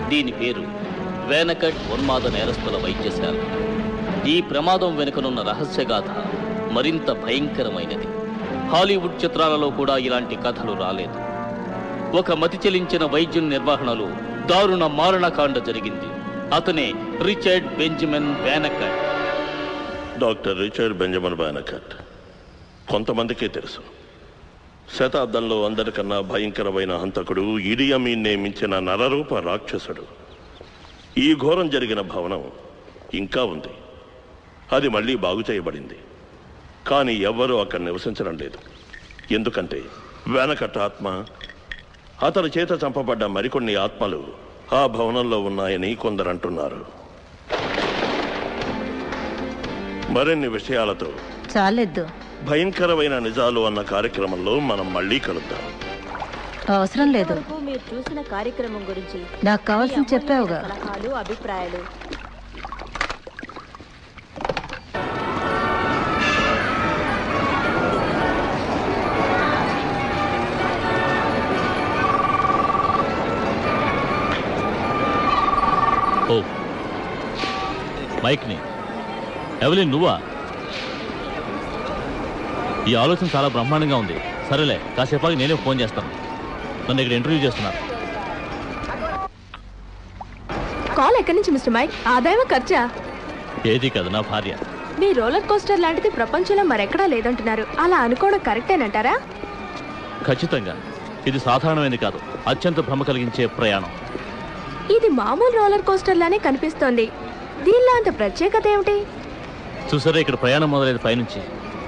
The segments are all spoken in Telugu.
దీని పేరు వేనకట్ ఉన్మాద నేరస్తుల వైద్యశాల ఈ ప్రమాదం వెనుకనున్న రహస్యగాథ మరింత భయంకరమైనది హాలీవుడ్ చిత్రాలలో కూడా ఇలాంటి కథలు రాలేదు ఒక మతి చెలించిన వైద్యుని నిర్వహణలో దారుణ మారణకాండ జరిగింది అతనే రిచర్డ్ బెంజమిన్ వేనకట్ డాక్టర్ రిచర్డ్ బెంజమిన్ బ్యానకట్ కొంతమందికే తెలుసు శతాబ్దంలో అందరికన్నా భయంకరమైన హంతకుడు ఇడియమీన్నే మించిన నరరూప రాక్షసుడు ఈ ఘోరం జరిగిన భవనం ఇంకా ఉంది అది మళ్ళీ బాగు చేయబడింది కానీ ఎవ్వరూ అక్కడ నివసించడం లేదు ఎందుకంటే వెనకట్ట ఆత్మ అతని చేత చంపబడ్డ మరికొన్ని ఆత్మలు ఆ భవనంలో ఉన్నాయని కొందరు అంటున్నారు మరిన్ని విషయాలతో చాలెద్దు భయంకరమైన నిజాలు అన్న కార్యక్రమంలో మనం మళ్ళీ కలుద్దాం అవసరం లేదు వరకు మీరు చూసిన కార్యక్రమం గురించి నాకు కావాల్సింది మీ చెప్పావుగా అమూల్యమైన సలహాలు అభిప్రాయాలు ఓ మైక్ని ఎవలిన్ నువ్వా ఈ ఆలోచన చాలా బ్రహ్మాండంగా ఉంది సరేలే కాసేపాకి నేనే ఫోన్ చేస్తాను నన్ను ఇక్కడ ఇంటర్వ్యూ చేస్తున్నారు కాల్ ఎక్కడి నుంచి మిస్టర్ మైక్ ఆదాయమా ఖర్చా ఏది కదా నా భార్య మీ రోలర్ కోస్టర్ లాంటిది ప్రపంచంలో మరెక్కడా లేదంటున్నారు అలా అనుకోవడం కరెక్టేనంటారా ఖచ్చితంగా ఇది సాధారణమైనది కాదు అత్యంత భ్రమ కలిగించే ప్రయాణం ఇది మామూలు రోలర్ కోస్టర్ లానే కనిపిస్తోంది దీనిలో అంత ప్రత్యేకత ఏమిటి చూసారా ఇక్కడ ప్రయాణం మొదలైన పైనుంచి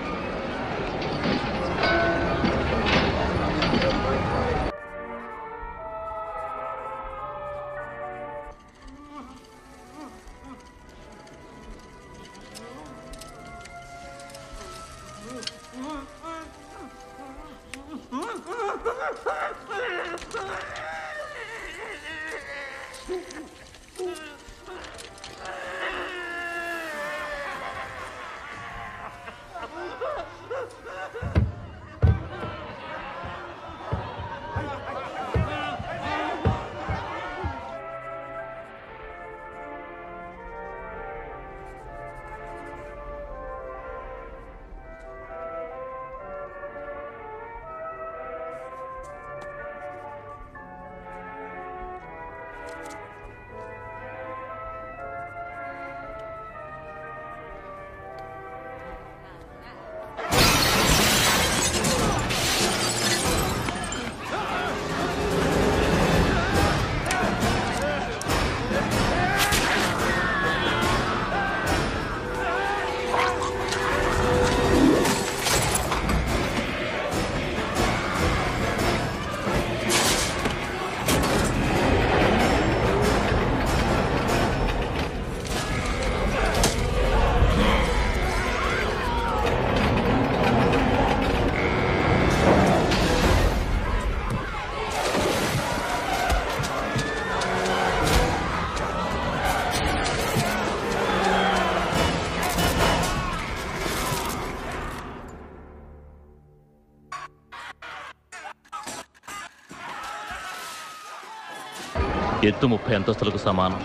ఎత్తు ముప్పై అంతస్తులకు సమానం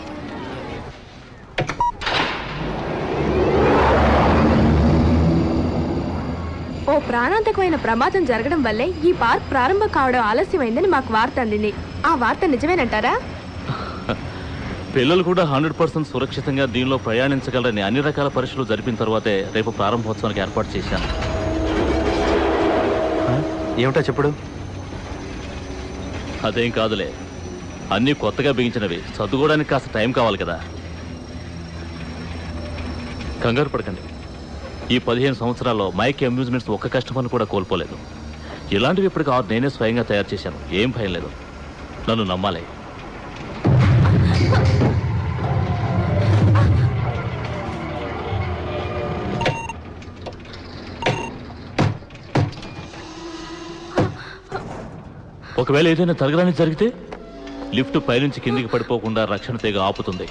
ఓ ప్రాణాంతకమైన ప్రమాదం జరగడం వల్లే ఈ పార్క్ ప్రారంభం కావడం ఆలస్యమైందని మాకు వార్త అందింది ఆ వార్త నిజమేనంటారా పిల్లలు కూడా హండ్రెడ్ పర్సెంట్ సురక్షితంగా దీనిలో ప్రయాణించగలరని అన్ని రకాల పరీక్షలు జరిపిన తర్వాతే రేపు ప్రారంభోత్సవానికి ఏర్పాటు చేశాను ఏమిటా చెప్పుడు అదేం కాదులే అన్నీ కొత్తగా బిగించినవి చదువుకోవడానికి కాస్త టైం కావాలి కదా కంగారు పడకండి ఈ పదిహేను సంవత్సరాల్లో మైక్ అమ్యూజ్మెంట్స్ ఒక్క కస్టమర్ని కూడా కోల్పోలేదు ఇలాంటివి ఇప్పటికి ఆరు నేనే స్వయంగా తయారు చేశాను ఏం భయం లేదు నన్ను నమ్మాలి ఒకవేళ ఏదైనా తరగరాని జరిగితే లిఫ్ట్ పైనుంచి కిందికి పడిపోకుండా రక్షణ తీగ ఆపుతుంది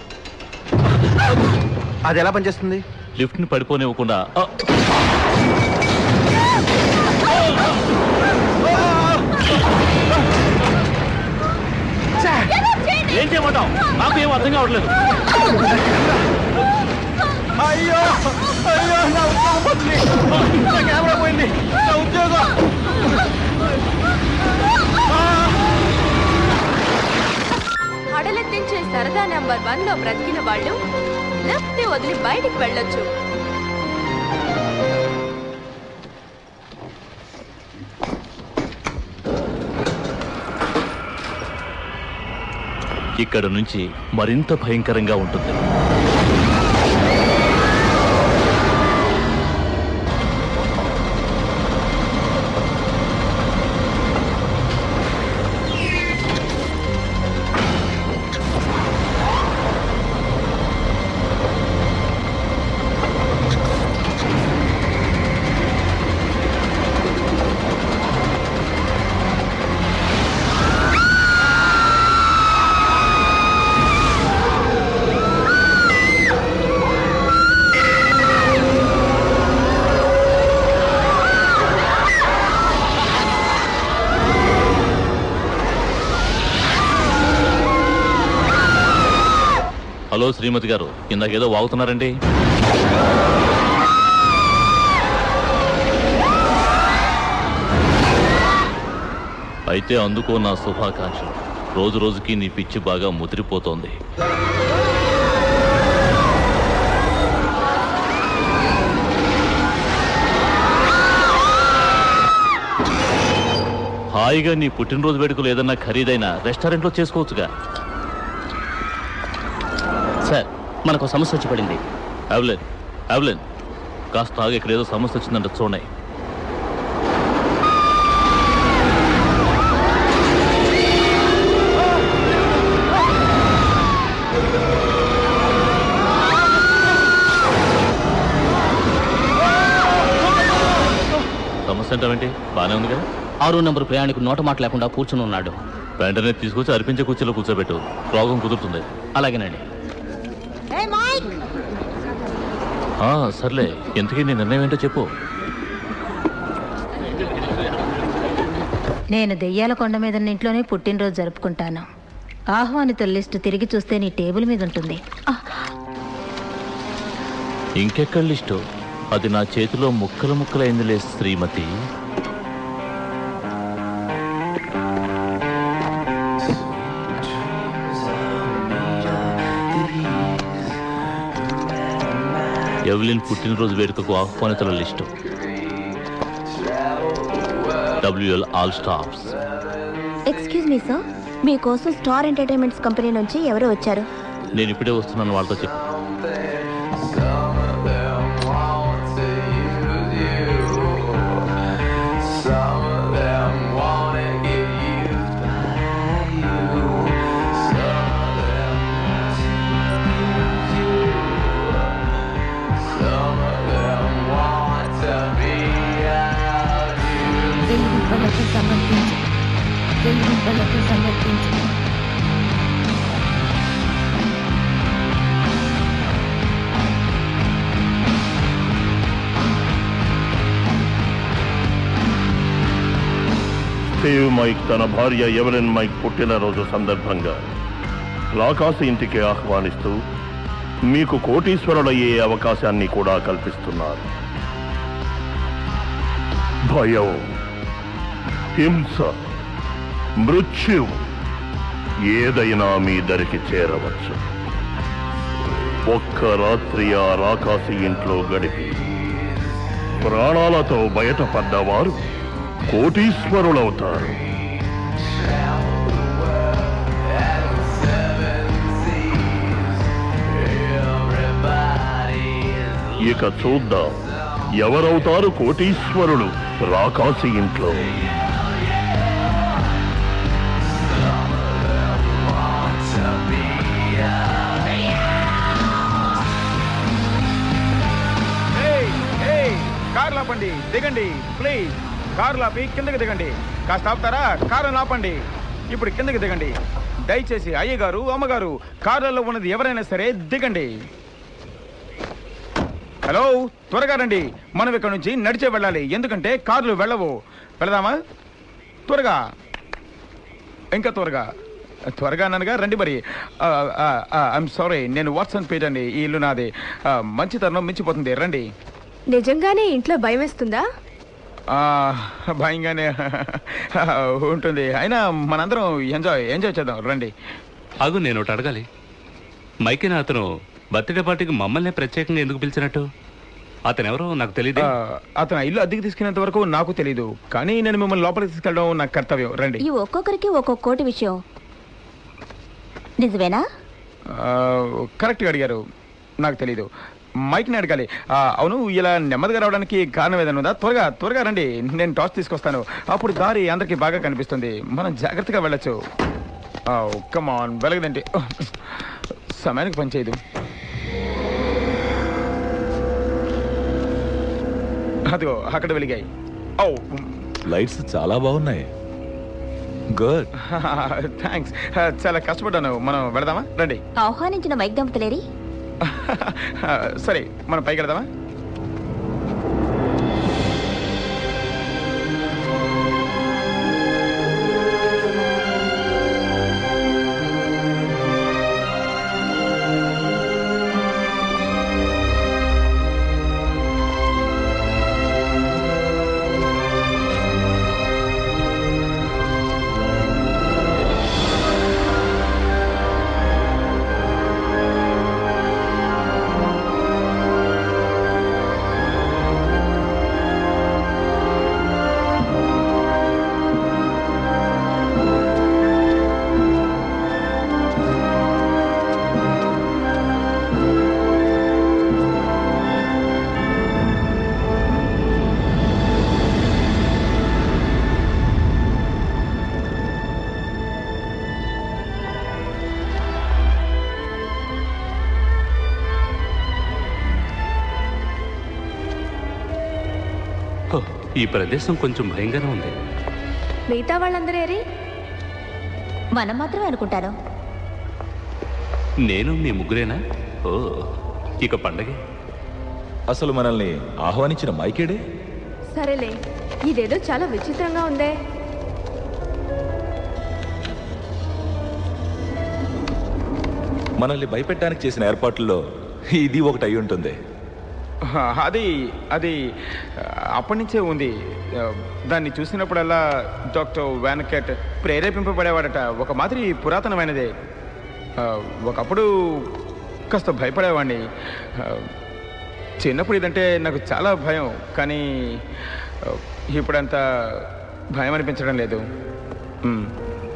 అది ఎలా పనిచేస్తుంది లిఫ్ట్ని పడిపోనివ్వకుండా ఆ! ఏం చేయమంటావు నాకు ఏం అర్థం కావట్లేదు అయ్యో అయ్యో నా ఉద్యోగం పోతుంది నా కెమెరా పోయింది నా ఉద్యోగం హడలెత్తించే సరదా నెంబర్ వన్ లో బ్రతికిన వాళ్ళు లెఫ్ట్ వదిలి బయటికి వెళ్ళొచ్చు ఇక్కడ నుంచి మరింత భయంకరంగా ఉంటుంది హలో శ్రీమతి గారు ఇందాకేదో వాగుతున్నారండి అయితే అందుకో నా శుభాకాంక్షలు రోజు రోజుకి నీ పిచ్చి బాగా ముదిరిపోతోంది హాయిగా నీ పుట్టినరోజు వేడుకలు ఏదన్నా ఖరీదైన రెస్టారెంట్లో చేసుకోవచ్చుగా సార్ మనకు సమస్య వచ్చి పడింది అవలేన్ అవలేన్ కాస్త ఆగి ఇక్కడ ఏదో సమస్య వచ్చిందంటే చూడండి సమస్య ఏంటంటే బానే ఉంది కదా ఆరో నెంబర్ ప్రయాణికుడు నోట మాట లేకుండా కూర్చుని ఉన్నాడు వెంటనే తీసుకొచ్చి అర్పించే కుర్చీలో కూర్చోబెట్టు రోగం కుదురుతుంది అలాగేనండి ఆ, సర్లే ఎంతకీ నీ నిర్ణయం ఏంటో చెప్పు నేను దెయ్యాల కొండ మీద ఉన్న ఇంట్లోనే పుట్టినరోజు జరుపుకుంటాను ఆహ్వానితుల లిస్టు తిరిగి చూస్తే నీ టేబుల్ మీద ఉంటుంది ఆ, ఇంకెక్కడ లిస్టు అది నా చేతిలో ముక్కలు ముక్కలైందిలే శ్రీమతి ఎవలిన్ పుట్టినరోజు వేడుకకు ఆహ్వానితుల list WL all staffs excuse me sir మీకోసం స్టార్ ఎంటర్టైన్మెంట్స్ కంపెనీ నుంచి ఎవరు వచ్చారు నేను ఇప్పుడే వస్తున్నాను వాళ్ళతో చెప్పు వెలుగుపలకు సమర్పించు వెలుగుపలకు సమర్పించు స్టీవ్ మైక్ తన భార్య ఎవరెన్ మైక్ పుట్టినరోజు సందర్భంగా రాకాసి ఇంటికి ఆహ్వానిస్తూ మీకు కోటీశ్వరులయ్యే అవకాశాన్ని కూడా కల్పిస్తున్నారు భయం హింస మృత్యు ఏదైనా మీ దరికి చేరవచ్చు ఒక్క రాత్రి ఆ రాకాసి ఇంట్లో గడిపి ప్రాణాలతో బయటపడ్డవారు కోటీశ్వరులవుతారు ఇక చూద్దాం ఎవరవుతారు కోటీశ్వరులు రాకాసి ఇంట్లో కార్ లాపండి దిగండి ప్లీజ్ కార్ లాపి కిందకి దిగండి కాస్త ఆపుతారా కారు లాపండి ఇప్పుడు కిందకి దిగండి దయచేసి అయ్యగారు అమ్మగారు కార్లలో ఉన్నది ఎవరైనా సరే దిగండి హలో త్వరగా రండి మనం ఇక్కడ నుంచి నడిచే వెళ్ళాలి ఎందుకంటే కార్లు వెళ్ళవు వెళదామా త్వరగా ఇంకా త్వరగా త్వరగా అన్నానుగా రండి మరి ఐఎమ్ సారీ నేను వాట్సన్ పేజ్ అండి ఈ ఇల్లు నాది ఆ, మంచితనం మించిపోతుంది రండి నిజంగానే ఇంట్లో భయం వేస్తుందా ఆ, భయంగానే ఉంటుంది అయినా మనందరం ఎంజాయ్ ఎంజాయ్ చేద్దాం రండి అగు నేను ఒకటి అడగాలి మైకిన అతను బర్త్డే పార్టీకి మమ్మల్ని ప్రత్యేకంగా ఎందుకు పిలిచినట్టు అతను ఎవరో నాకు తెలియదు ఆ, అతను ఆ ఇల్లు అద్దెకి తీసుకునేంత వరకు నాకు తెలీదు కానీ నేను మిమ్మల్ని లోపలికి తీసుకెళ్ళడం నా కర్తవ్యం రండి ఈ ఒక్కొక్కరికి ఒక్కొక్క కోటి విషయం నిజమేనా ఆ, కరెక్ట్గా అడిగారు నాకు తెలీదు మైక్ని అడగాలి ఆ, అవును ఇలా నెమ్మదిగా రావడానికి కారణం ఏదైనా ఉందా త్వరగా త్వరగా రండి నేను టాస్ తీసుకొస్తాను అప్పుడు దారి అందరికీ బాగా కనిపిస్తుంది మనం జాగ్రత్తగా వెళ్ళొచ్చు కమాన్ వెలగదండి సమయానికి పనిచేయదు అదిగో అక్కడ వెలిగాయి ఓ లైట్స్ చాలా బాగున్నాయి గుడ్ థ్యాంక్స్ చాలా కష్టపడ్డాను మనం వెళదామా రండి ఆహ్వానించిన మైక్ దంపతులేరి సరే మనం పైకి వెళదామా హో, ఈ ప్రదేశం కొంచెం భయంగానే ఉంది మిగతా వాళ్ళందరూ ఏరి మనం మాత్రమే అనుకుంటాను నేను మీ ముగ్గురేనా ఓ ఇక పండగే అసలు మనల్ని ఆహ్వానించిన మైకేడే సరేలే ఇదేదో చాలా విచిత్రంగా ఉందే మనల్ని భయపెట్టడానికి చేసిన ఏర్పాట్లలో ఇది ఒకటి అయి ఉంటుంది అది అది ఆ, అప్పటి నుంచే ఉంది ఆ, దాన్ని చూసినప్పుడల్లా డాక్టర్ వ్యానకెట్ ప్రేరేపింపబడేవాడట ఒక మాదిరి పురాతనమైనదే ఆ, ఒకప్పుడు కాస్త భయపడేవాడిని ఆ, చిన్నప్పుడు ఇదంటే నాకు చాలా భయం కానీ ఆ, ఇప్పుడంత భయం అనిపించడం లేదు మ్.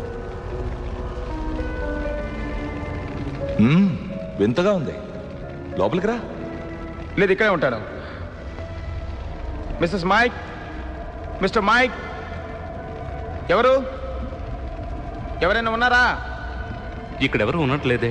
మ్మ్, వింతగా ఉంది లోపలికి రా లేదు ఇక్కడే ఉంటాను మిస్సెస్ మైక్ మిస్టర్ మైక్ ఎవరు ఎవరైనా ఉన్నారా ఇక్కడెవరు ఉన్నట్లేదే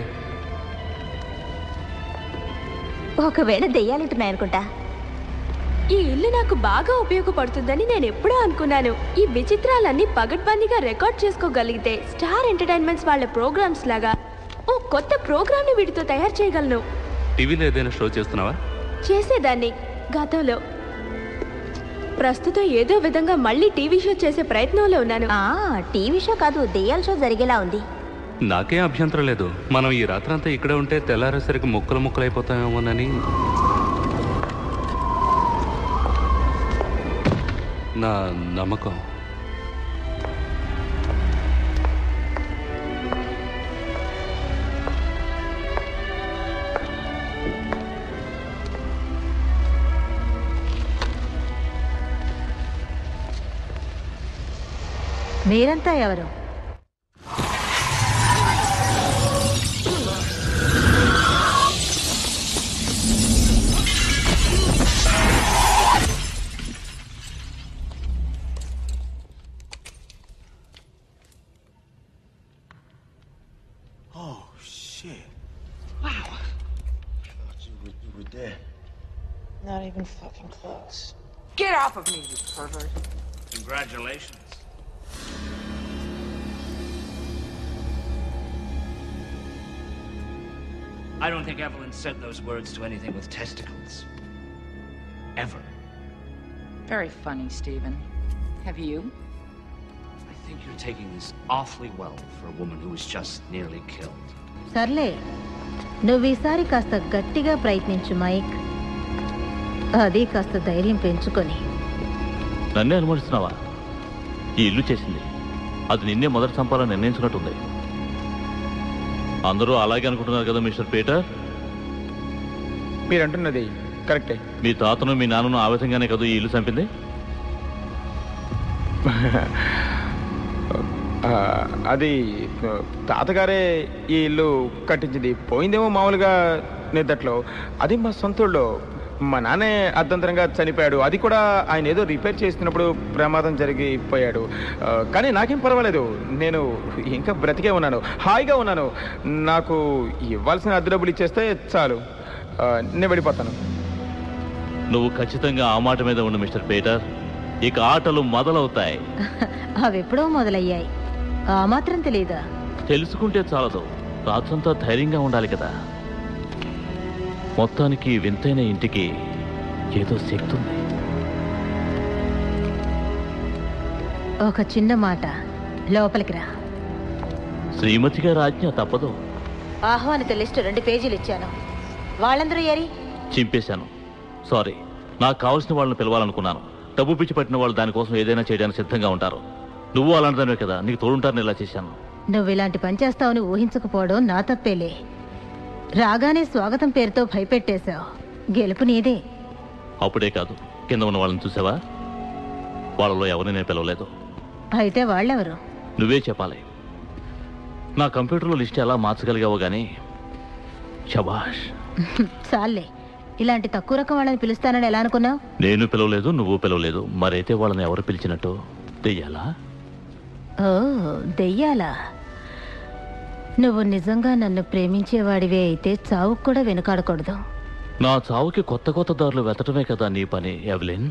ఒకవేళ దెయ్యాలుంటున్నాయనుకుంటా ఈ ఇల్లు నాకు బాగా ఉపయోగపడుతుందని నేను ఎప్పుడూ అనుకున్నాను ఈ విచిత్రాలన్నీ పగడ్బందీగా రికార్డ్ చేసుకోగలిగితే స్టార్ ఎంటర్టైన్మెంట్స్ వాళ్ళ ప్రోగ్రామ్స్ లాగా ఓ కొత్త ప్రోగ్రామ్ ని వీటితో తయారు చేయగలను టీవీలో ఏదైనా షో చేస్తున్నావా చేసేదాన్ని గతంలో ప్రస్తుతం ఏదో విధంగా మళ్ళీ టీవీ షో చేసే ప్రయత్నంలో ఉన్నాను ఆ టీవీ షో కాదు దెయ్యాల షో జరిగేలా ఉంది నాకేం అభ్యంతరం లేదు మనం ఈ రాత్రంతా ఇక్కడే ఉంటే తెల్లారేసరికి ముక్కలు ముక్కలు అయిపోతామేమోనని నా నమ్మకం మీరంతా ఎవరు Oh, shit. Wow. I thought you were, you were dead. Not even fucking close. Get off of me, you pervert. Congratulations. I don't think Evelyn said those words to anything with testicles. Ever. Very funny, Stephen. Have you? I think you're taking this awfully well for a woman who was just nearly killed. సర్లే నువ్వు ఈసారి కాస్త గట్టిగా ప్రయత్నించు మైక్ అది కాస్త ధైర్యం పెంచుకొని నన్నే అనుమానిస్తున్నావా ఈ ఇల్లు చేసింది అది నిన్నే మొదటి చంపాలని నిర్ణయించినట్టుంది అందరూ అలాగే అనుకుంటున్నారు కదా మిస్టర్ పీటర్ మీరు అంటున్నది కరెక్టే మీ తాతను మీ నాన్నను ఆ విధంగానే కదా ఈ ఇల్లు చంపింది ఆ, అది ఆ, తాతగారే ఈ ఇల్లు కట్టించింది పోయిందేమో మామూలుగా నిద్దట్లో అది మా సొంతూళ్ళో మా నాన్నే అర్ధంతరంగా చనిపోయాడు అది కూడా ఆయన ఏదో రిపేర్ చేస్తున్నప్పుడు ప్రమాదం జరిగిపోయాడు ఆ, కానీ నాకేం పర్వాలేదు నేను ఇంకా బ్రతికే ఉన్నాను హాయిగా ఉన్నాను నాకు ఇవ్వాల్సిన అద్దె డబ్బులు ఇచ్చేస్తే చాలు ఆ, నేను వెళ్ళిపోతాను నువ్వు ఖచ్చితంగా ఆ మాట మీద ఉండు మిస్టర్ పీటర్ ఇక ఆటలు మొదలవుతాయి అవెప్పుడో మొదలయ్యాయి ఆ మాత్రం తెలీదా తెలుసుకుంటే చాలదు రాత్రంతా ధైర్యంగా ఉండాలి కదా మొత్తానికి ఈ వింతైన ఇంటికి ఏదో శక్తి ఉంది ఒక చిన్న మాట లోపలికి రా శ్రీమతి గారి ఆజ్ఞ తప్పదు ఆహ్వానిత లిస్టు రెండు పేజీలు ఇచ్చాను వాళ్ళందరూ ఏరి చింపేశాను సారీ నాకు కావాల్సిన వాళ్ళని పిలవాలనుకున్నాను డబ్బు పిచ్చి పట్టిన వాళ్ళు దానికోసం ఏదైనా చేయడానికి సిద్ధంగా ఉంటారు నువ్వు అలాంటిదానివే కదా నీకు తోడుంటారని ఇలా చేశాను నువ్వు ఇలాంటి పని చేస్తావని ఊహించకపోవడం నా తప్పేలే రాగానే స్వాగతం పేరుతో భయపెట్టేశావు గెలుపు నీదే అప్పుడే కాదు కింద ఉన్న వాళ్ళని చూసావా వాళ్ళలో ఎవరిని నేను పిలవలేదు అయితే వాళ్ళెవరు నువ్వే చెప్పాలి నా కంప్యూటర్లో లిస్ట్ ఎలా మార్చగలిగావో గానీ శబాష్ చాలే ఇలాంటి తక్కువ రకం వాళ్ళని పిలుస్తానని ఎలా అనుకున్నావు నేను పిలవలేదు నువ్వు పిలవలేదు మరైతే వాళ్ళని ఎవరు పిలిచినట్టు తెయ్యాలా ఓ దెయ్యాలా నువ్వు నిజంగా నన్ను ప్రేమించేవాడివే అయితే చావుకు కూడా వెనుకాడకూడదు నా చావుకి కొత్త కొత్త దారులు వెతటమే కదా నీ పని ఎవలిన్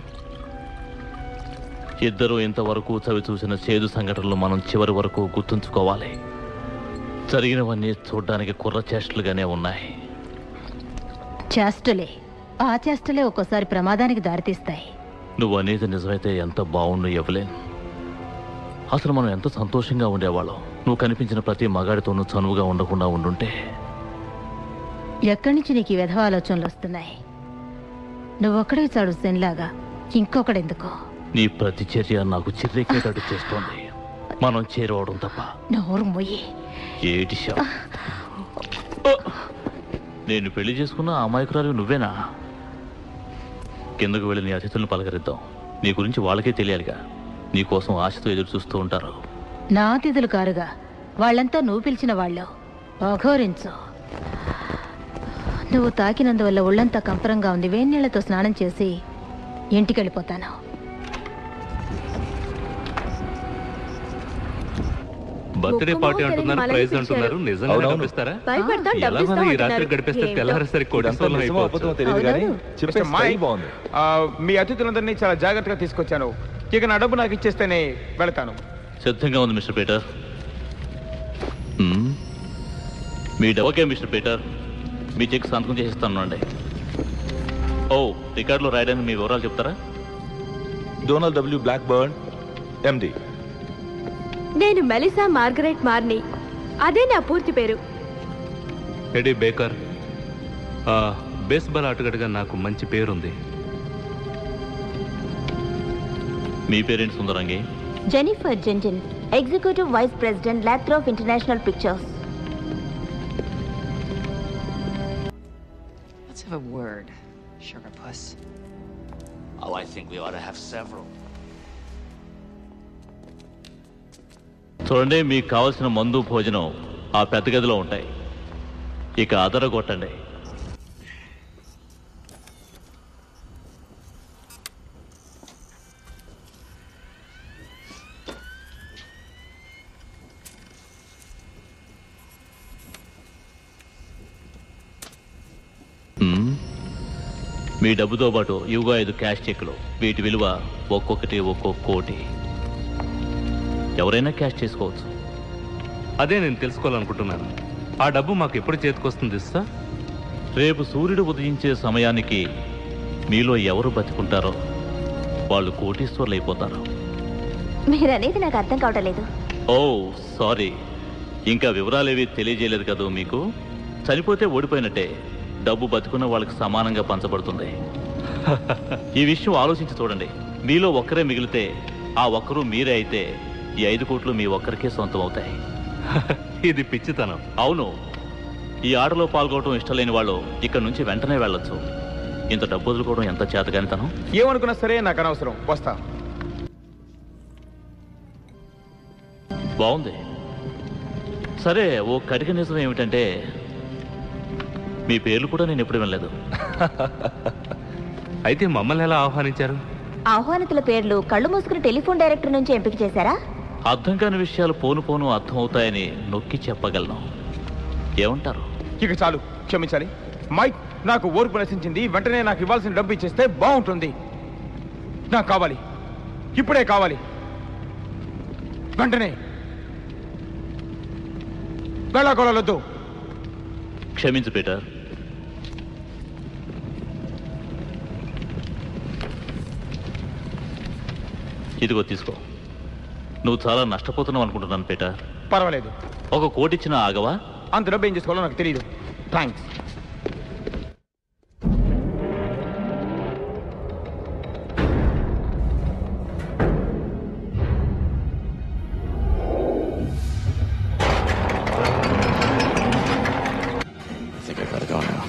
ఇద్దరు ఇంతవరకు చవి చూసిన చేదు సంఘటనలు మనం చివరి వరకు గుర్తుంచుకోవాలి జరిగినవన్నీ చూడ్డానికి కుర్ర చేష్టలుగానే ఉన్నాయి చేష్టలే ఆ చేష్టలే ఒక్కోసారి ప్రమాదానికి దారితీస్తాయి నువ్వు అనేది నిజమైతే ఎంత బాగుండు ఎవలేన్ అసలు మనం ఎంత సంతోషంగా ఉండేవాళ్ళం నువ్వు కనిపించిన ప్రతి మగాడితోనూ చనువుగా ఉండకుండా ఉండుంటే ఎక్కడి నుంచి నీకు ఈ విధవ ఆలోచనలు వస్తున్నాయి నువ్వొక్కడే చాడు సెన్లాగా ఇంకొకడెందుకో నీ ప్రతి చర్య నాకు చిర్రెక్కేటట్టు చేస్తోంది మనం చేరవడం తప్ప నోరు మొయ్యి ఏటి శవ నేను పెళ్లి చేసుకున్న ఆ అమాయకురాలు నువ్వేనా కిందకు వెళ్ళి నీ అతిథులను పలకరిద్దాం నీ గురించి వాళ్ళకే తెలియాలిగా నీ కోసం ఆశతో ఎదురు చూస్తూ ఉంటారు నా అతిథులు కారుగా వాళ్ళంతా నువ్వు పిలిచిన వాళ్ళు అఘోరించు నువ్వు తాకినందువల్ల ఒళ్ళంతా కంపరంగా ఉంది వేణీళ్లతో స్నానం చేసి ఇంటికి వెళ్ళిపోతాను బర్త్డే ముక్కు పార్టీ మొహం అంటున్నారు తెలియని ప్రైజ్ మలై అంటున్నారు పిలిచారు. నిజంగా అవునవును. డబ్బిస్తారా భయపెడతాం, ఎలా డబ్బిస్తాం మరి ఈ రాత్రి అంటున్నారు. గడిపేస్తే ఏమిటో. తెల్లవారేసరికి ఇదంతా కోటీశ్వరులం నిజమో అయిపోవచ్చు అబద్ధమో తెలియదు కానీ చెప్పే మిస్టర్ స్టైల్ మైక్, బాగుంది ఆ, మీ అతిథులందరినీ చాలా జాగ్రత్తగా తీసుకొచ్చాను ఇక నా డబ్బు నాకు ఇచ్చేస్తేనే వెళతాను సిద్ధంగా ఉంది మిస్టర్ పీటర్ మ్మ్. మీ డ- ఓకే మిస్టర్ పీటర్ మీ చెక్ సంతకం చేసిస్తాను అండి ఓ రికార్డులో రాయడానికి మీ వివరాలు చెప్తారా Donald W Blackburn MD నేను మెలిసా మార్గరెట్ మార్ని అదే నా పూర్తి పేరు ఎడీ బేకర్ ఆ, బేస్బాల్ ఆటగాడిగా నాకు మంచి పేరుంది మీ పేరెంట్ సుందరంగి జెనిఫర్ జెంటిన్ ఎగ్జిక్యూటివ్ వైస్ ప్రెసిడెంట్ లాక్రోఫ్ international pictures Let's have a word, sugar puss. Oh, I think we ought to have several. చూడండి మీకు కావాల్సిన మందు భోజనం ఆ పెద్ద గదిలో ఉంటాయి ఇక అదరగొట్టండి మ్మ్. మీ డబ్బుతో పాటు ఇవిగో ఐదు క్యాష్ చెక్కులు వీటి విలువ ఒక్కొక్కటి ఒక్కో కోటి ఎవరైనా క్యాష్ చేసుకోవచ్చు అదే నేను తెలుసుకోవాలనుకుంటున్నాను ఆ డబ్బు మాకు ఎప్పుడు చేతికొస్తుంది సార్ రేపు సూర్యుడు ఉదయించే సమయానికి మీలో ఎవరు బతుకుంటారో వాళ్ళు కోటీశ్వర్లు అయిపోతారు మీరనేది నాకు అర్థం కావటం లేదు ఓ సారీ ఇంకా వివరాలేవి తెలియజేయలేదు కదా మీకు చనిపోతే ఓడిపోయినట్టే డబ్బు బతుకున్న వాళ్ళకి సమానంగా పంచబడుతుంది ఈ విషయం ఆలోచించి చూడండి మీలో ఒక్కరే మిగిలితే ఆ ఒక్కరు మీరే అయితే ఈ ఐదు కోట్లు మీ ఒక్కరికే సొంతం అవుతాయి ఇది పిచ్చితనం అవును ఈ ఆటలో పాల్గొనడం ఇష్టం లేని వాళ్ళు ఇక్కడ నుంచి వెంటనే వెళ్ళొచ్చు ఇంత డబ్బు వదులుకోవడం ఎంత చేతగానితనం ఏమనుకున్నా సరే నాకు అనవసరం వస్తా బాగుంది సరే ఓ కటిక నిజం ఏమిటంటే మీ పేర్లు కూడా నేను ఎప్పుడు వినలేదు అయితే మమ్మల్ని ఎలా ఆహ్వానించారు ఆహ్వానితుల పేర్లు కళ్ళు మూసుకుని టెలిఫోన్ డైరెక్టర్ నుంచి ఎంపిక చేశారా అర్థం కాని విషయాలు పోను పోను అర్థం అవుతాయని నొక్కి చెప్పగలను ఏమంటారు ఇక చాలు క్షమించాలి మైక్ నాకు ఓర్పు నశించింది వెంటనే నాకు ఇవ్వాల్సిన డబ్బు ఇచ్చేస్తే బాగుంటుంది నాకు కావాలి ఇప్పుడే కావాలి వెంటనే వెళ్ళకొలవద్దు క్షమించు పీటర్ ఇదిగో తీసుకో నువ్వు చాలా నష్టపోతున్నావు అనుకుంటున్నాను పీటర్ పర్వాలేదు ఒక కోటి ఇచ్చినా ఆగవా అంత డబ్బు ఏం చేసుకోవాలో నాకు తెలియదు thanks I think I gotta go now.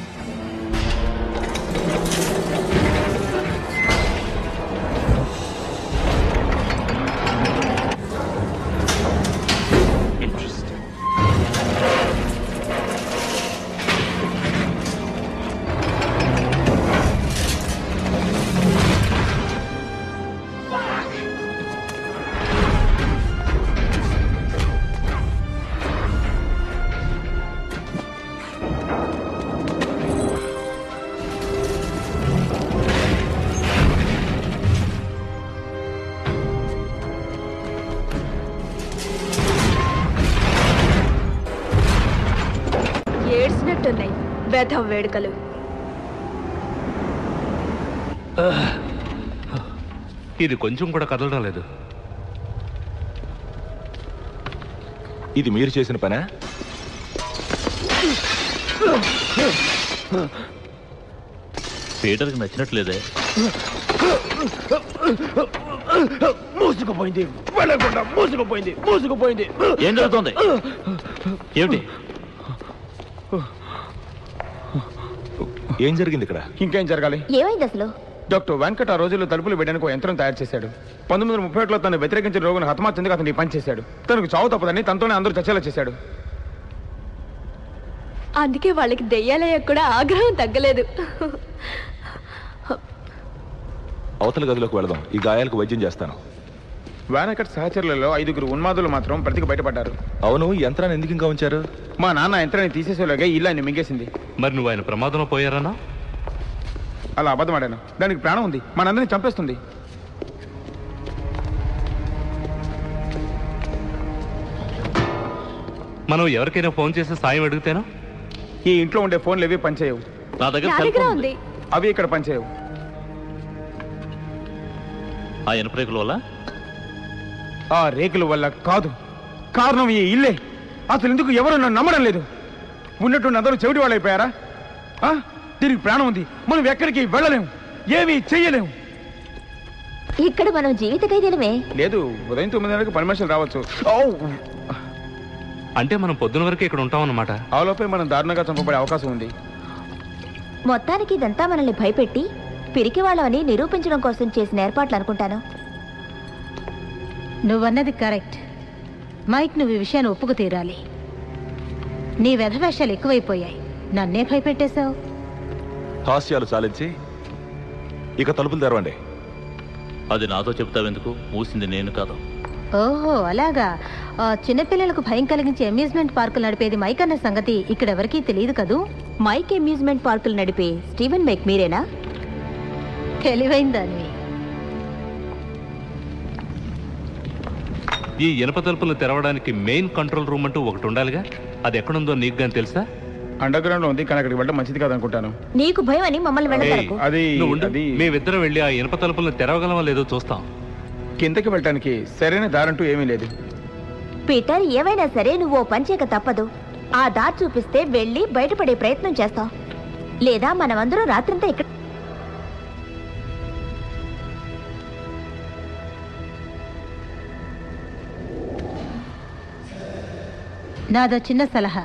Interesting. ఏడ్చినట్టున్నాయి వెధ వేడుకలు ఇది కొంచెం కూడా కదలడం లేదు ఇది మీరు చేసిన పనా పీటర్కి నచ్చినట్లేదే మూసుకుపోయింది వెళ్ళకుండా మూసుకుపోయింది మూసుకుపోయింది ఏం జరుగుతోంది ఏమిటి ఏం జరిగింది ఇక్కడ ఇంకేం జరగాలి ఏమైంది అసలు డాక్టర్ వెంకట్ ఆ రోజుల్లో తలుపులు వేయడానికి ఒక యంత్రం తయారు చేశాడు పంతొమ్మిది వందల ముప్పై ఒకటిలో తను వ్యతిరేకించిన రోగును హతమార్చేందుకు అతను ఈ పని చేశాడు తనకు చావు తప్పదని తనతోనే అందరూ చచ్చేలా చేశాడు అందుకే వాళ్ళకి దెయ్యాలయ్య కూడా ఆగ్రహం తగ్గలేదు అవతల గదిలోకి వెళదాం ఈ గాయాలకు వైద్యం చేస్తాను వానకట్ సహచరులలో ఐదుగురు ఉన్మాదులు మాత్రం బ్రతికి బయటపడ్డారు అవును ఈ యంత్రాన్ని ఎందుకు ఇంకా ఉంచారు మా నాన్న యంత్రాన్ని తీసేసేలాగా ఇల్లు ఆయన మింగేసింది మరి నువ్వు ఆయన ప్రమాదంలో పోయారన్నా అలా అబద్ధమాడాను దానికి ప్రాణం ఉంది మనందరినీ చంపేస్తుంది మనం ఎవరికైనా ఫోన్ చేసి సాయం అడిగితేనో ఈ ఇంట్లో ఉండే ఫోన్లు ఏవి పనిచేయవు నా దగ్గర నా సెల్ దగ్గర ఫోన్ ఉంది అవి ఇక్కడ పనిచేయవు ఆ ఇనపరేకుల వల్ల ఆ రేకుల వల్ల కాదు కారణం ఈ ఇల్లే అసలు ఎందుకు ఎవరు నన్ను నమ్మడం లేదు ఉన్నట్టు అందరూ చెవిటి వాళ్ళు అయిపోయారా ఆ? దీనికి ప్రాణం ఉంది మనం ఎక్కడికి వెళ్ళలేము ఏమీ చెయ్యలేము ఇక్కడ మనం జీవిత ఖైదీలమే లేదు ఉదయం తొమ్మిది గంటలకు పని మనుషులు రావచ్చు ఔ! అంటే మనం పొద్దున వరకు ఇక్కడ ఉంటామన్నమాట ఆ లోపే మనం దారుణంగా చంపబడే అవకాశం ఉంది మొత్తానికి ఇదంతా మనల్ని భయపెట్టి పిరికి వాళ్ళని నిరూపించడం కోసం చేసిన ఏర్పాట్లు అనుకుంటాను నువ్వన్నది కరెక్ట్ మైక్ నువ్వు ఈ విషయాన్ని ఒప్పుకు తీరాలి నీ వెధవేషాలు ఎక్కువైపోయాయి నన్నే భయపెట్టేశావు హాస్యాలు చాలించి ఇక తలుపులు తెరవండి అది నాతో చెప్తావెందుకు మూసింది నేను కాదు ఓహో అలాగా ఆ, చిన్నపిల్లలకు భయం కలిగించే అమ్యూజ్మెంట్ పార్కులు నడిపేది మైక్ అన్న సంగతి ఇక్కడెవరికీ తెలియదు కదూ మైక్ అమ్యూజ్మెంట్ పార్కులు నడిపే స్టీవెన్ మేక్ మీరేనా తెలివైన దానివి ఈ ఇనప తలుపులను తెరవడానికి మెయిన్ కంట్రోల్ రూమ్ అంటూ ఒకటి ఉండాలిగా అది ఎక్కడుందో నీకు కానీ తెలుసా అండర్ గ్రౌండ్ లో ఉంది కానీ అక్కడికి వెళ్ళడం మంచిది కాదనుకుంటాను నీకు భయం అని మమ్మల్ని వెళ్ళగలకు అది నువ్వు ఉండు. అది మేమిద్దరం వెళ్ళి ఆ ఇనప తలుపులను తెరవగలమా లేదో చూస్తాం కిందకి వెళ్ళటానికి సరైన దారంటూ ఏమీ లేదు పీటర్ ఏవైనా సరే నువ్వు ఓ పని చేయక తప్పదు ఆ దారి చూపిస్తే వెళ్ళి బయటపడే ప్రయత్నం చేస్తాం లేదా మనమందరం రాత్రంతా ఇక్కడ నాదో చిన్న సలహా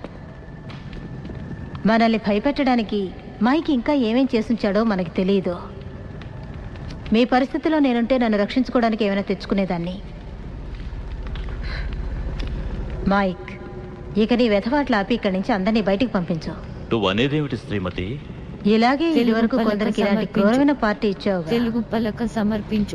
మనల్ని భయపెట్టడానికి మైక్ ఇంకా ఏమేం చేసుంచాడో మనకి తెలియదు మీ పరిస్థితిలో నేనుంటే నన్ను రక్షించుకోవడానికి ఏమైనా తెచ్చుకునేదాన్ని మైక్ ఇక నీ వెధవాట్లు ఆపి ఇక్కడి నుంచి అందరినీ బయటికి పంపించు నువ్వు అనేదేమిటి శ్రీమతి ఇలాగే తెలుగు ఇదివరకు పలక కొందరికి ఇలాంటి సమర్పించు. క్రూరమైన పార్టీ ఇచ్చావు తెలుగు పలక సమర్పించు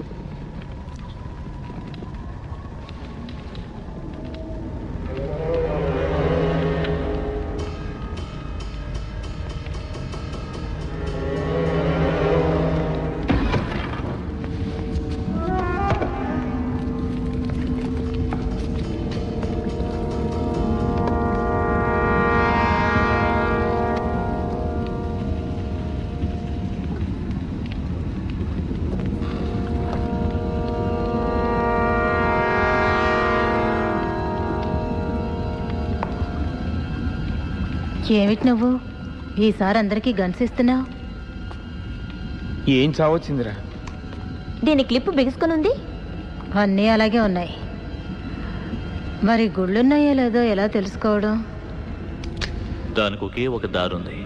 ఏమిటి నువ్వు ఈసారి అందరికీ గన్స్ ఇస్తున్నావు ఏం చావచ్చిందిరా దీని క్లిప్ బిగుసుకుని ఉంది అన్నీ అలాగే ఉన్నాయి మరి గుళ్ళున్నాయో లేదో ఎలా తెలుసుకోవడం దానికి ఒకే ఒక దారుంది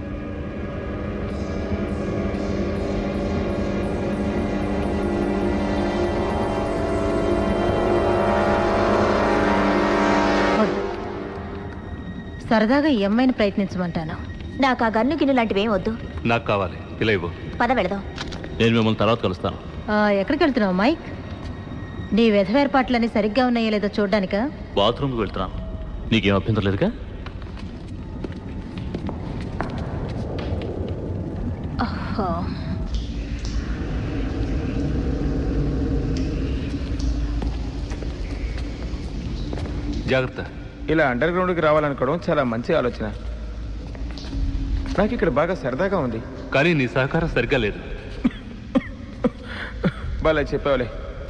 సరదాగా ఈ అమ్మాయిని ప్రయత్నించమంటాను నాకు ఆ గన్ను గిన్ను లాంటివి ఏం వద్దు నాకు కావాలి ఇలా ఇవ్వు పద వెళదాం నేను మిమ్మల్ని తర్వాత కలుస్తాను ఆ, ఎక్కడికి వెళ్తున్నావు మైక్ నీ వెధవ ఏర్పాట్లన్నీ సరిగ్గా ఉన్నాయో లేదో చూడ్డానికా బాత్రూమ్కి వెళ్తున్నాను నీకేం అభ్యంతరం లేదుగా ఓహో. జాగ్రత్త ఇలా అండర్ గ్రౌండ్కి రావాలనుకోవడం చాలా మంచి ఆలోచన నాకు ఇక్కడ బాగా సరదాగా ఉంది కానీ నీ సహకారం సరిగ్గా లేదు బాగా చెప్పావులే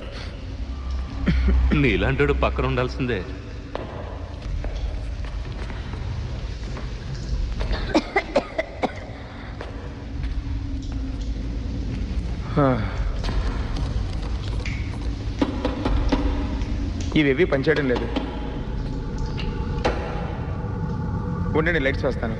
నీ ఇలాంటి పక్కన ఉండాల్సిందే హా. ఇవేవి పనిచేయడం లేదు ఉండండి లైట్స్ వస్తాను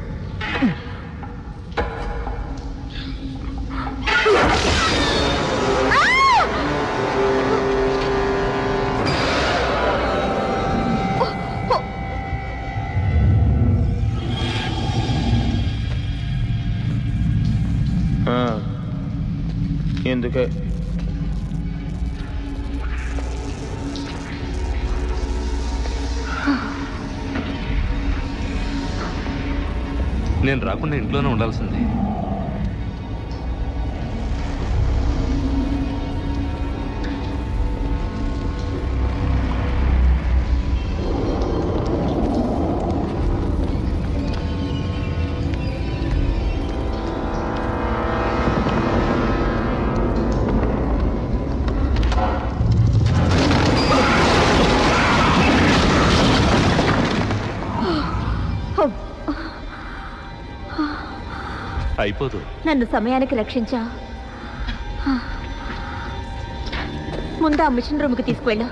ఆ. ఎందుకే నేను రాకుండా ఇంట్లోనే ఉండాల్సిందే అయిపోదు నన్ను సమయానికి రక్షించా ముందు ఆ మిషన్ రూమ్కి తీసుకువెళ్ళు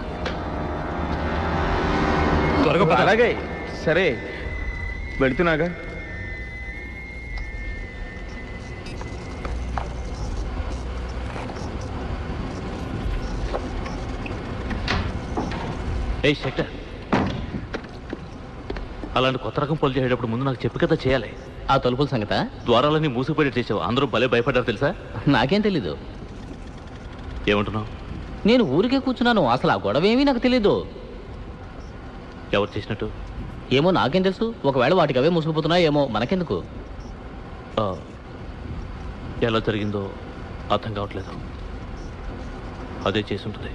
త్వరగా పద. అలాగే సరే వెళుతున్నాగా ఏ శెట్టర్ అలాంటి కొత్త రకం పనులు చేసేటప్పుడు ముందు నాకు చెప్పి కదా చేయాలి ఆ తలుపుల సంగత ద్వారాలన్నీ మూసిపోయేట్ చేసావు అందరూ భలే భయపడ్డారు తెలుసా నాకేం తెలీదు ఏమంటున్నావు నేను ఊరికే కూర్చున్నాను అసలు ఆ గొడవ ఏమీ నాకు తెలీదు ఎవరు చేసినట్టు ఏమో నాకేం తెలుసు ఒకవేళ వాటికి అవే మూసుకుపోతున్నాయో ఏమో మనకెందుకు ఆ, ఎలా జరిగిందో అర్థం కావట్లేదు అదే చేసి ఉంటుంది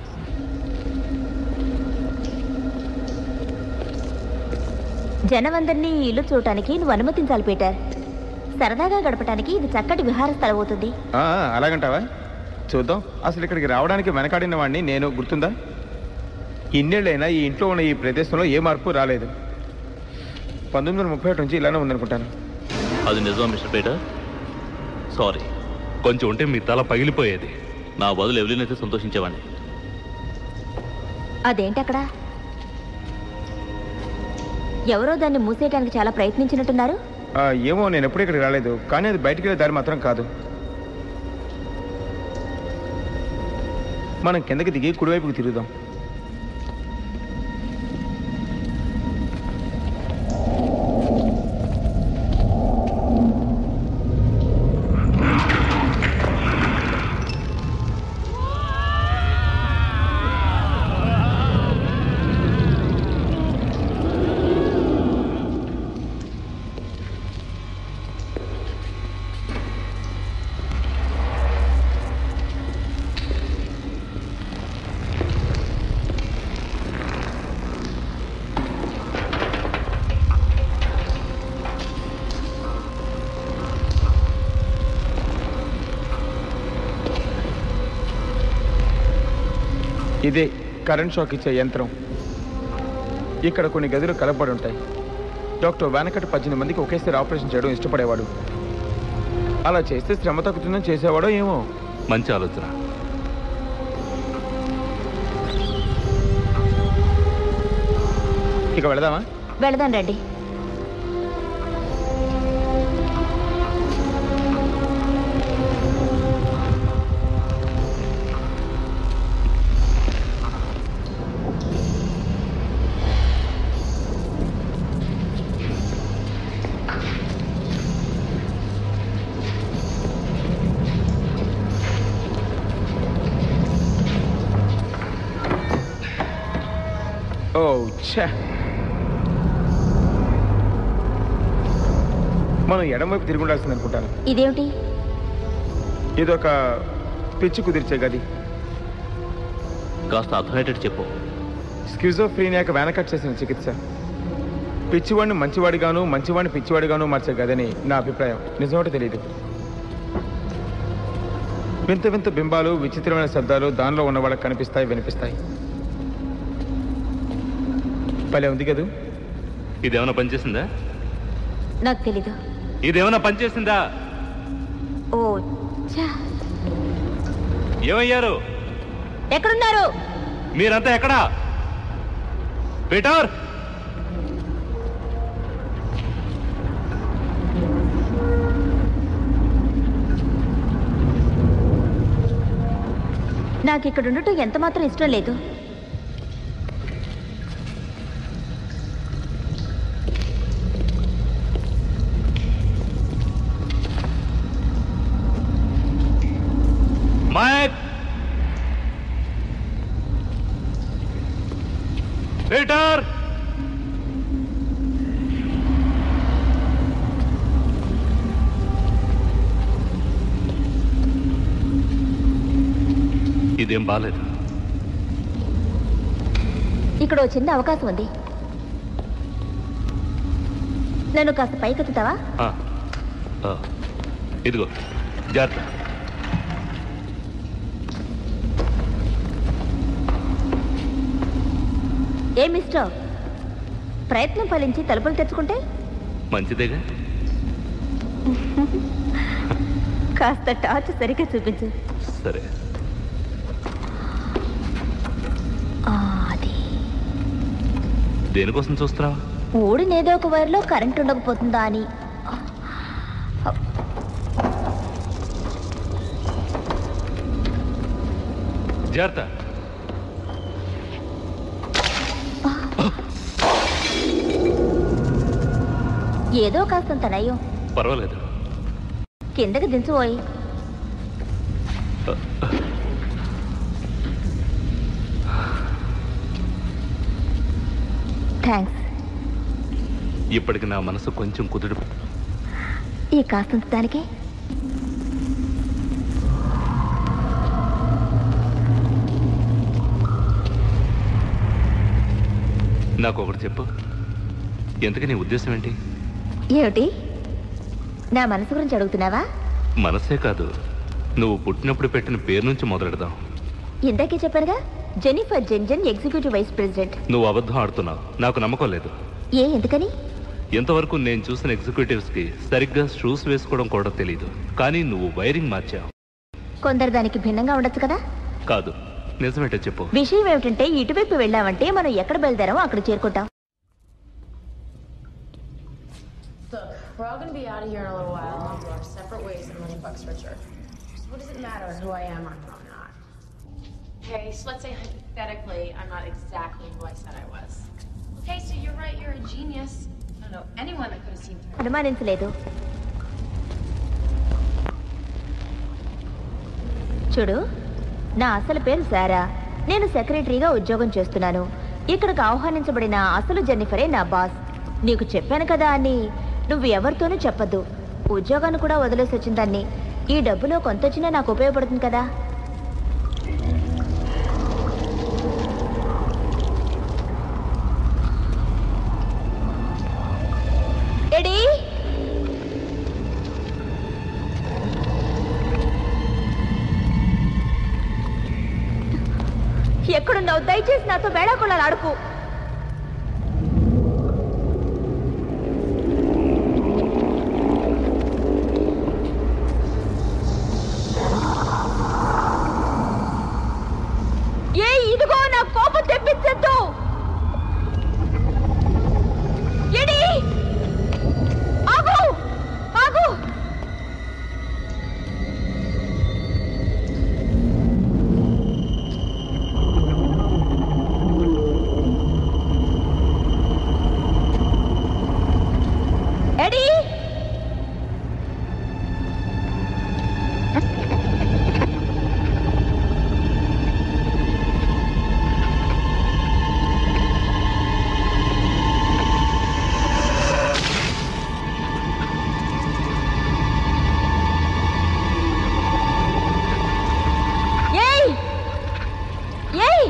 జనమందరినీ ఈ ఇల్లు చూడటానికి నువ్వు అనుమతించాలి పీటర్ సరదాగా గడపటానికి ఇది చక్కటి విహార స్థలం అవుతుంది ఆ, అలాగంటావా చూద్దాం అసలు ఇక్కడికి రావడానికి వెనకాడిన వాడిని నేను గుర్తుందా ఇన్నేళ్ళైనా ఈ ఇంట్లో ఉన్న ఈ ప్రదేశంలో ఏ మార్పు రాలేదు పంతొమ్మిది వందల ముప్పై ఒకటి నుంచి ఇలానే ఉందనుకుంటాను అది నిజమా మిస్టర్ పీటర్ సారీ కొంచెం ఉంటే మీ తల పగిలిపోయేది నా బదులు ఎవరినైతే అయితే సంతోషించేవాడిని అదేంటి అక్కడ ఎవరో దాన్ని మూసేయడానికి చాలా ప్రయత్నించినట్టున్నారు ఆ, ఏమో నేను ఎప్పుడు ఇక్కడికి రాలేదు కానీ అది బయటికి వెళ్ళే దారి మాత్రం కాదు మనం కిందకి దిగి కుడివైపుకి తిరుగుదాం ఇదే కరెంట్ షాక్ ఇచ్చే యంత్రం ఇక్కడ కొన్ని గదులు కలపబడి ఉంటాయి డాక్టర్ వెనకటి పద్దెనిమిది మందికి ఒకేసారి ఆపరేషన్ చేయడం ఇష్టపడేవాడు అలా చేస్తే శ్రమ తగ్గుతుందని చేసేవాడో ఏమో మంచి ఆలోచన ఇక వెళదామా వెళదాం రండి ఓ ఛే మనం ఎడమవైపు తిరిగి ఉండాల్సింది అనుకుంటాను ఇదేమిటి ఇదొక పిచ్చి కుదిర్చే గది కాస్త అర్థమయ్యేటట్టు చెప్పు స్క్యూజోఫ్రీనియాకి వెనకట్ చేసిన చికిత్స పిచ్చివాడిని మంచివాడిగాను మంచివాడిని పిచ్చివాడిగాను మార్చే గదని నా అభిప్రాయం నిజమోటో తెలియదు వింత వింత బింబాలు విచిత్రమైన శబ్దాలు దానిలో ఉన్న వాళ్ళకి కనిపిస్తాయి వినిపిస్తాయి భలే ఉంది కదూ ఇదేమైనా పనిచేసిందా నాకు తెలీదు ఇదేమైనా పనిచేసిందా ఓ ఛా. ఏమయ్యారు ఎక్కడున్నారు మీరంతా ఎక్కడా పీటర్ నాకు ఇక్కడ ఉండటం ఎంత మాత్రం ఇష్టం లేదు మైక్ పీటర్ ఇదేం బాలేదు ఇక్కడ ఓ చిన్న అవకాశం ఉంది నన్ను కాస్త పైకెత్తుతావా ఆ, ఆ, ఇదిగో జాగ్రత్త ఏ మిస్టర్ ప్రయత్నం ఫలించి తలుపులు తెచ్చుకుంటే మంచిదేగా కాస్త టార్చ్ సరిగ్గా చూపించు సరే ఆ, అది దేనికోసం చూస్తున్నావా ఊడినేదో ఒక వైర్లో కరెంట్ ఉండకపోతుందా అని జాగ్రత్త ఏదో కాస్తంత నయం పర్వాలేదు కిందకి దించుపోయి థ్యాంక్స్ ఇప్పటికి నా మనసు కొంచెం కుదురు ఈ కాస్తంత దానికి నాకు ఒకటి చెప్పు ఎంతకీ నీ ఉద్దేశం ఏంటి ఏమిటి నా మనసు గురించి అడుగుతున్నావా మనసే కాదు నువ్వు పుట్టినప్పుడు పెట్టిన పేరు నుంచి మొదలెడదాం ఇందాకే చెప్పారుగా జెనిఫర్ జెన్జన్ ఎగ్జిక్యూటివ్ వైస్ ప్రెసిడెంట్ నువ్వు అబద్ధం ఆడుతున్నావు నాకు నమ్మకం లేదు ఏ ఎందుకని ఎంతవరకు నేను చూసిన ఎగ్జిక్యూటివ్స్ కి సరిగ్గా షూస్ వేసుకోవడం కూడా తెలియదు కానీ నువ్వు వైరింగ్ మార్చావు కొందరు దానికి భిన్నంగా ఉండొచ్చు కదా కాదు నిజమేటో చెప్పు విషయం ఏమిటంటే ఇటువైపు వెళ్ళామంటే మనం ఎక్కడ బయలుదేరామో అక్కడ చేరుకుంటాం Look, we're all gonna be out of here in a little while and we'll go our separate ways a million bucks richer. So what does it matter who I am or who I'm not? Okay, so let's say hypothetically I'm not exactly who I said I was. Okay, so you're right, you're a genius. I don't know anyone that could have seen through అనుమానించలేదు చూడు నా అసలు పేరు సారా నేను సెక్రటరీగా ఉద్యోగం చేస్తున్నాను ఇక్కడికి ఆహ్వానించబడిన అసలు జెన్నిఫరే నా బాస్ నీకు చెప్పాను కదా అని నువ్వు ఎవరితోనూ చెప్పద్దు ఉద్యోగాన్ని కూడా వదిలేసి వచ్చిన దాన్ని ఈ డబ్బులో కొంత వచ్చినా నాకు ఉపయోగపడుతుంది కదా ఎడీ ఎక్కడున్నావు దయచేసి నాతో వేళాకొళాలు ఆడుకు ఏ ఇదిగో నా కోపం తెప్పించద్దు ఎడి ఆగు ఆగు ఎడి ఏయ్ ఏయ్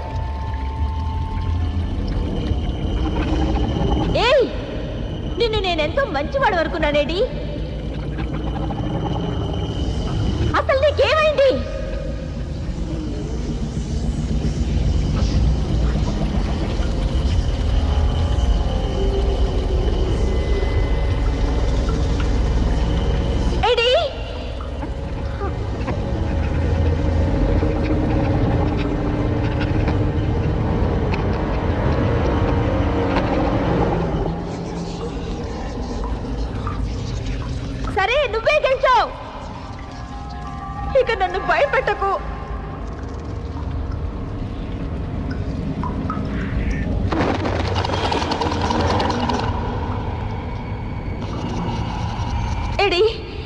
ఏయ్ నిన్ను నేనెంతో మంచివాడు అనుకున్నానేడి అసలు నీకేమైంది ఏడి సరే నువ్వే గెలిచావు ఇక నన్ను భయపెట్టకు ఎడి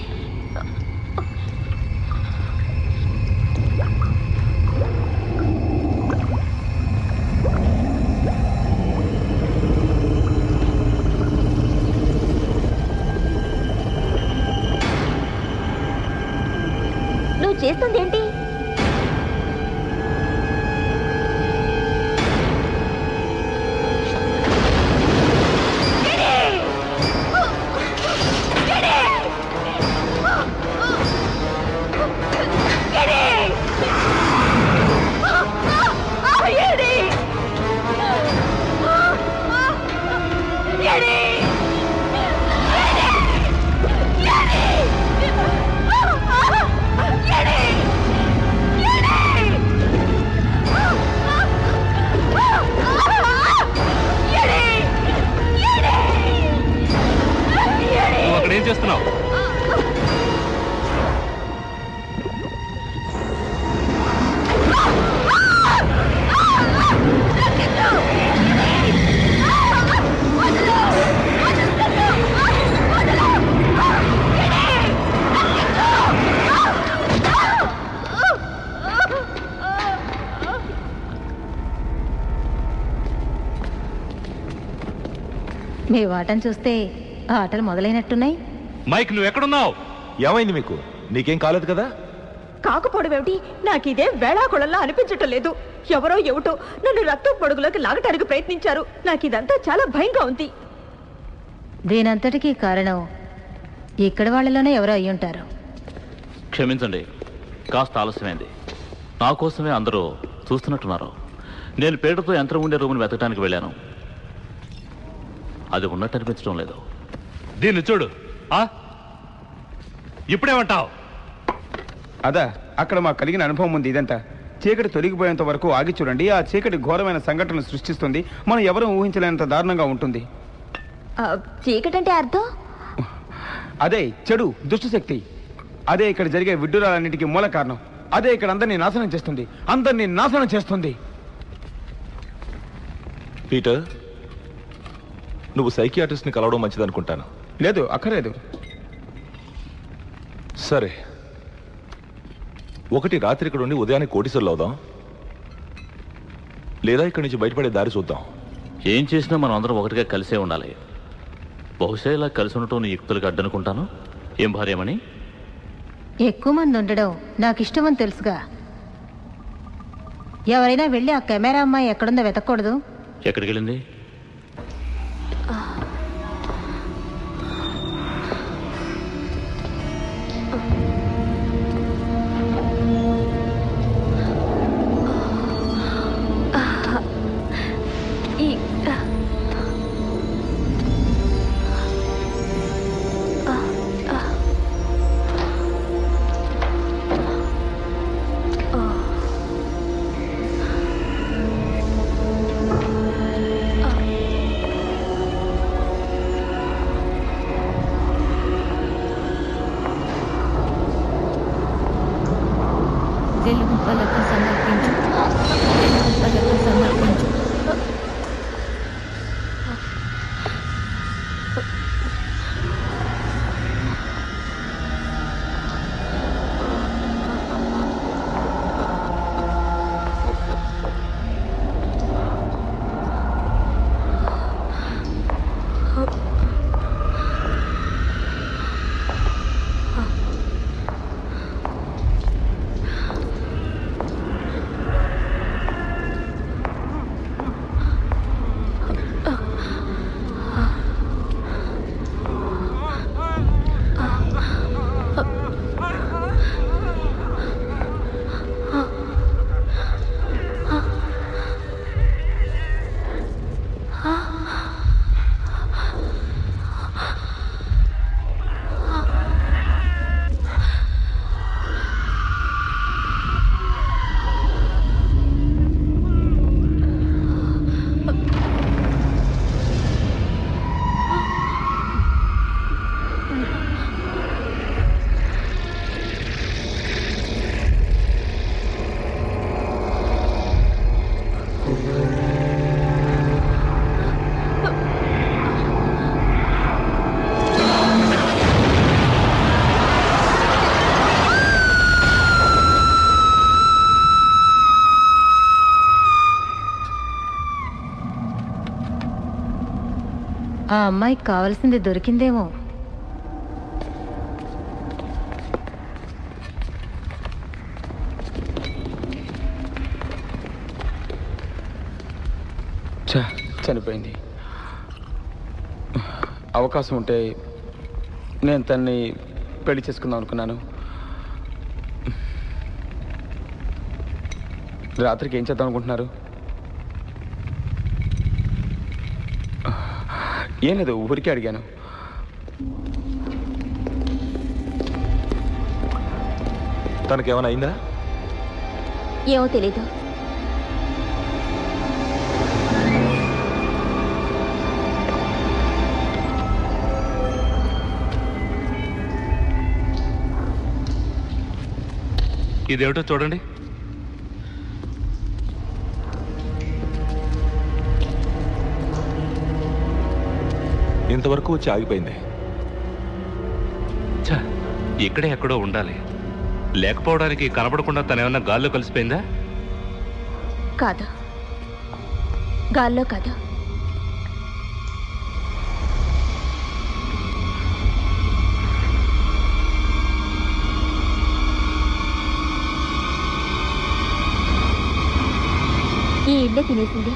నువ్వు చేస్తుంది ఏంటి నువ్వు అక్కడ ఏం చేస్తున్నావు మీ వాటను చూస్తే ఆ ఆటలు మొదలైనట్టున్నాయి మైక్ నువ్వు ఎక్కడున్నావు ఏమైంది మీకు నీకేం కాలేదు కదా కాకపోవడం ఏమిటి నాకు ఇదే వేళాకొళంలా అనిపించటం లేదు ఎవరో ఏమిటో నన్ను రక్తం పొడుగులోకి లాగటానికి ప్రయత్నించారు నాకు ఇదంతా చాలా భయంగా ఉంది దీనంతటికీ కారణం ఇక్కడ వాళ్ళలోనే ఎవరో అయ్యుంటారు క్షమించండి కాస్త ఆలస్యమైంది నా కోసమే అందరూ చూస్తున్నట్టున్నారు నేను పేరుతో యంత్రం ఉండే రూమ్ని వెతకడానికి వెళ్ళాను అది ఉన్నట్టు అనిపించడం లేదు దీన్ని చూడు ఆ ఇప్పుడేమంటావు అదా అక్కడ మాకు కలిగిన అనుభవం ఉంది ఇదంతా చీకటి తొలగిపోయేంత వరకు ఆగి చూడండి ఆ చీకటి ఘోరమైన సంఘటనలు సృష్టిస్తుంది మనం ఎవరూ ఊహించలేనంత దారుణంగా ఉంటుంది ఆ, చీకటంటే అర్థం అదే చెడు దుష్టశక్తి అదే ఇక్కడ జరిగే విడ్డూరాలన్నిటికీ మూల కారణం అదే ఇక్కడ అందరినీ నాశనం చేస్తుంది అందరినీ నాశనం చేస్తుంది పీటర్ నువ్వు సైకియాట్రిస్ట్ని కలవడం మంచిదనుకుంటాను లేదు అక్కర్లేదు సరే ఒకటి రాత్రి ఇక్కడ ఉండి ఉదయాన్నే కోటీశ్వర్లు అవుదాం లేదా ఇక్కడి నుంచి బయటపడే దారి చూద్దాం ఏం చేసినా మనం అందరం ఒకటిగా కలిసే ఉండాలి బహుశా ఇలా కలిసి ఉండటం నీ యుక్తులకు అడ్డనుకుంటాను ఏం భార్యమని ఎక్కువ మంది ఉండడం నాకు ఇష్టమని తెలుసుగా ఎవరైనా వెళ్ళి ఆ కెమెరా అమ్మాయి ఎక్కడుందో వెతకూడదు ఎక్కడికి వెళ్ళింది ఈ తెలుగు పలక సమర్పించు తెలుగు పలక సమర్పించు ఆ అమ్మాయికి కావాల్సింది దొరికిందేమో ఛ, చనిపోయింది అవకాశం ఉంటే నేను తన్ని పెళ్లి చేసుకుందాం అనుకున్నాను రాత్రికి ఏం చేద్దాం అనుకుంటున్నారు ఏం లేదు ఊరికే అడిగాను తనకేమైనా అయిందా ఏమో తెలీదు ఇదేమిటో చూడండి ఇంతవరకు వచ్చి ఆగిపోయింది ఛ, ఇక్కడే ఎక్కడో ఉండాలి లేకపోవడానికి కనపడకుండా తనేమన్నా గాల్లో కలిసిపోయిందా కాదు గాల్లో కాదు ఈ ఇల్లే తినేసింది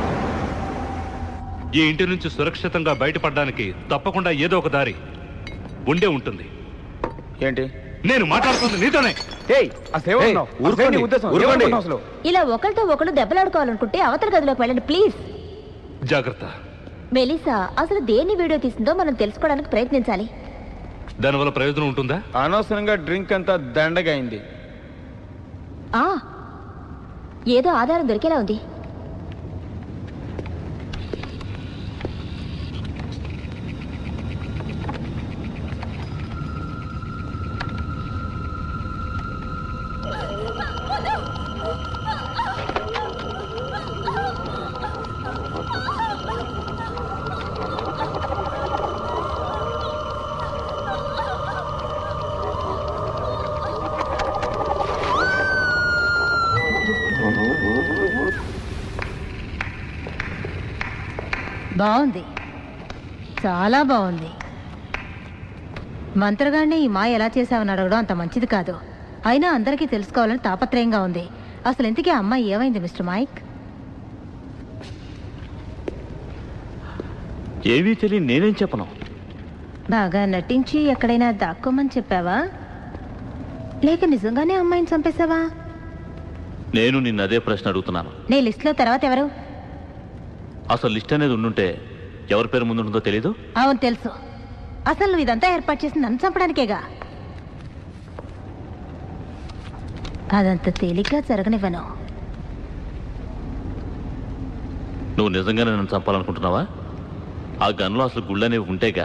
ఈ ఇంటి నుంచి సురక్షితంగా బయటపడడానికి తప్పకుండా ఏదో ఒక దారి ఉండే ఉంటుంది ఏంటి నేను మాట్లాడుతుంది నీతోనే ఏయ్ అసలు ఏమన్నావు? అసలు ఏంటి నీ ఉద్దేశం ఏమనుకుంటున్నావు అసలు ఇలా ఒకరితో ఒకరు దెబ్బలాడుకోవాలనుకుంటే అవతల గదిలోకి వెళ్ళండి ప్లీజ్ జాగ్రత్త మెలీసా అసలు దేన్ని వీడియో తీసిందో మనం తెలుసుకోవడానికి ప్రయత్నించాలి దానివల్ల ప్రయోజనం ఉంటుందా అనవసరంగా డ్రింక్ అంతా దండగా అయింది ఆ ఏదో ఆధారం దొరికేలా ఉంది బాగుంది చాలా బాగుంది మంత్రగాడిని ఈ మాయ ఎలా చేశావని అడగడం అంత మంచిది కాదు అయినా అందరికీ తెలుసుకోవాలని తాపత్రయంగా ఉంది అసలు ఇంతకీ ఆ అమ్మాయి ఏమైంది మిస్టర్ మైక్ ఏమీ తెలియని నేనేం చెప్పను బాగా నటించి ఎక్కడైనా దాక్కోమని చెప్పావా లేక నిజంగానే అమ్మాయిని చంపేశావా నేను నిన్న అదే ప్రశ్న అడుగుతున్నాను నీ లిస్ట్లో తర్వాత ఎవరు అసలు లిస్ట్ అనేది ఉండుంటే ఎవరి పేరు ముందు ఉంటుందో తెలీదు అవును తెలుసు అసలు నువ్వు ఇదంతా ఏర్పాటు చేసి నన్ను చంపడానికేగా అదంత తేలిగ్గా జరగనివ్వను నువ్వు నిజంగానే నన్ను చంపాలనుకుంటున్నావా ఆ గన్లో అసలు గుళ్ళనేవి ఉంటేగా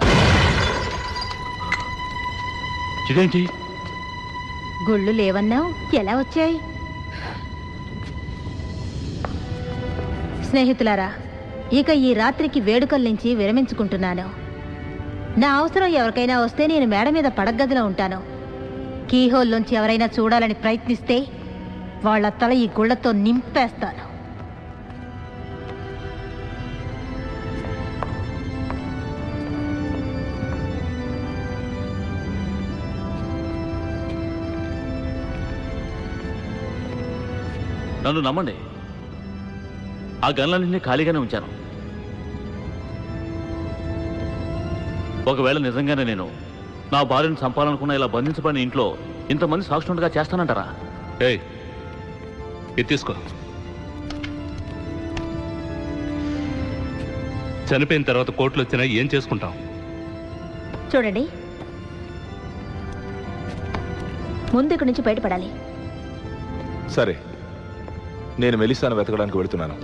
ఇదేంటి గుళ్ళు లేవన్నావు ఎలా వచ్చాయి స్నేహితులారా ఇక ఈ రాత్రికి వేడుకల నుంచి విరమించుకుంటున్నాను నా అవసరం ఎవరికైనా వస్తే నేను మేడ మీద పడగదిలో ఉంటాను కీహోల్లోంచి ఎవరైనా చూడాలని ప్రయత్నిస్తే వాళ్ళ తల ఈ గుళ్ళతో నింపేస్తాను నన్ను నమ్మండి ఆ గన్లన్నింటినీ ఖాళీగానే ఉంచాను ఒకవేళ నిజంగానే నేను నా భార్యను చంపాలనుకున్న ఇలా బంధించబడిన ఇంట్లో ఇంతమంది సాక్షులుగా చేస్తానంటారా ఏయ్ ఇది తీసుకో చనిపోయిన తర్వాత కోర్టులు వచ్చినా ఏం చేసుకుంటాం చూడండి ముందు ఇక్కడి నుంచి బయటపడాలి సరే నేను మెలిసాను వెతకడానికి వెళుతున్నాను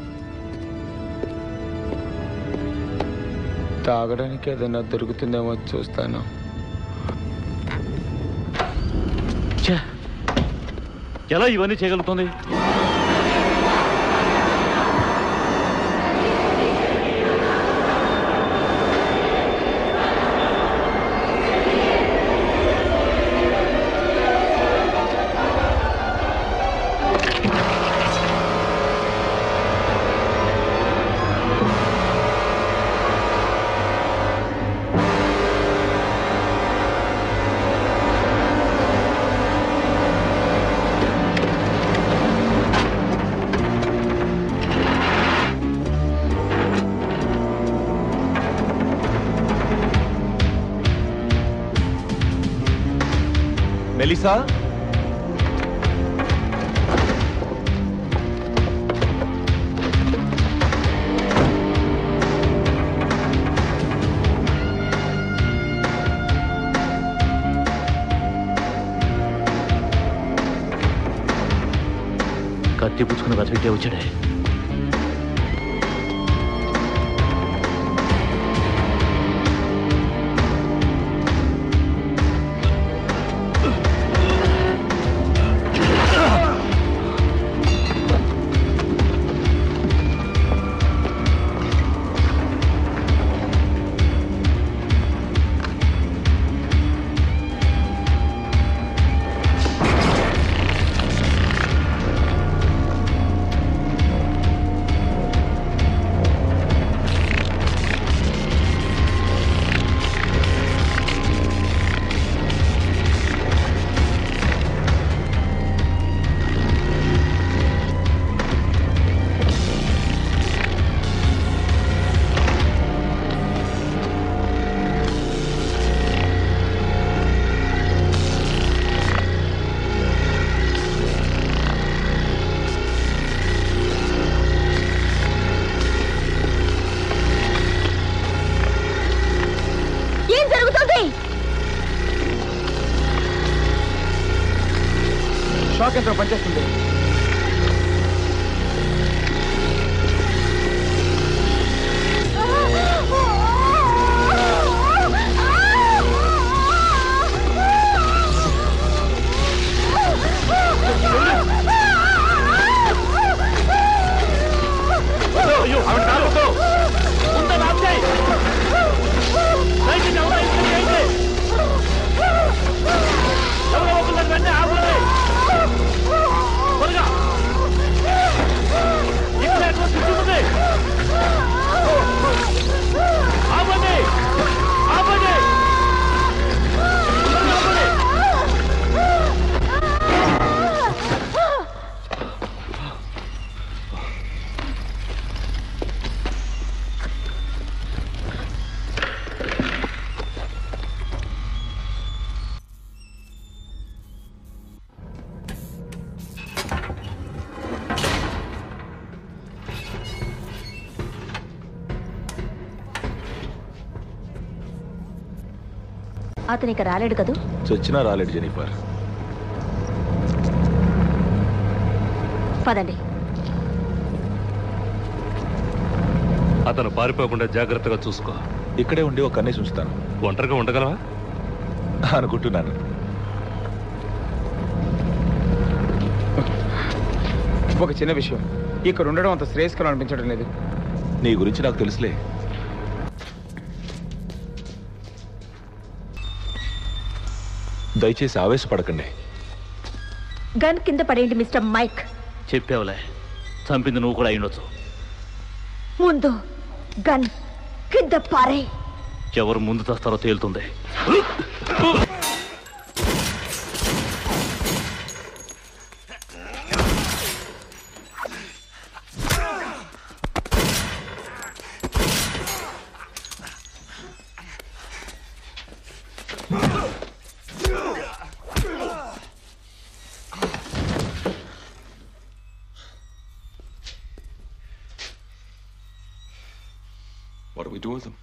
తాగడానికి ఏదైనా దొరుకుతుందేమో చూస్తాను ఛే! ఎలా ఇవన్నీ చేయగలుగుతుంది మెలిసా కత్తి పుచ్చుకుని బతికితే వచ్చాడే యంత్రం పనిచేస్తుంది అయ్యో ఆవిడ కాదు ఉందని ఆప్ చేయి దయచేసి ఎవరో ఇంటికి చేయండి ఎవరో ఒకళ్ళని వెంటనే ఆపండి త్వరగా ఇక్కడ ఎక్కువ శుద్ధి ఉంది ఆపండి ఆపండి త్వరగా ఆపండి అతను ఇక రాలేడు కదూ చచ్చినా రాలేడు జెనిఫర్ పదండి అతను పారిపోకుండా జాగ్రత్తగా చూసుకో ఇక్కడే ఉండి ఒక కన్నేసి ఉంచుతాను ఒంటరిగా ఉండగలవా అనుకుంటున్నాను ఒక చిన్న విషయం ఇక్కడ ఉండడం అంత శ్రేయస్కరం అనిపించడం లేదు నీ గురించి నాకు తెలుసులే దయచేసి ఆవేశపడకండి గన్ కింద పడేయండి మిస్టర్ మైక్ చెప్పావులే చంపింది నువ్వు కూడా అయ్యుండొచ్చు ముందు గన్ కింద పారే ఎవరు ముందు తెస్తారో తేలుతుంది What do we do with them?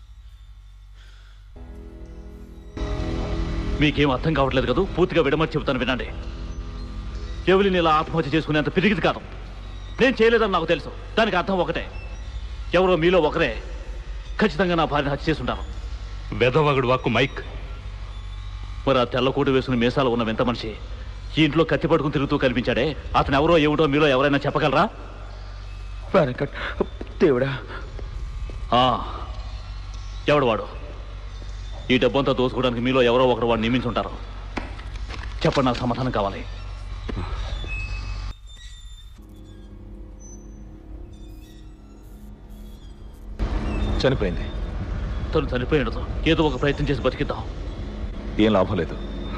మీకేం అర్థం కావట్లేదు కదా పూర్తిగా విడమని చెబుతాను వినండి ఎవరిని ఇలా ఆత్మహత్య చేసుకునేంత పిరిగిది కాదు నేను చేయలేదని నాకు తెలుసు దానికి అర్థం ఒకటే ఎవరో మీలో ఒకరే ఖచ్చితంగా నా భార్యను హత్య చేసుంటారు వెధవగుడు వాక్కు మైక్ మరి ఆ తెల్లకూట వేసుకుని మీసాలు ఉన్న వింత మనిషి ఈ ఇంట్లో కత్తి పట్టుకుని తిరుగుతూ కనిపించాడే అతను ఎవరో ఏమిటో మీలో ఎవరైనా చెప్పగలరా వెనకట్ దేవుడా ఆ, ఎవడు వాడు ఈ డబ్బంతా దోసుకోవడానికి మీలో ఎవరో ఒకరు వాడు నియమించుంటారు చెప్పండి నాకు సమాధానం కావాలి చనిపోయింది తను చనిపోయినదు ఏదో ఒక ప్రయత్నం చేసి బతికిద్దాం ఏం లాభం లేదు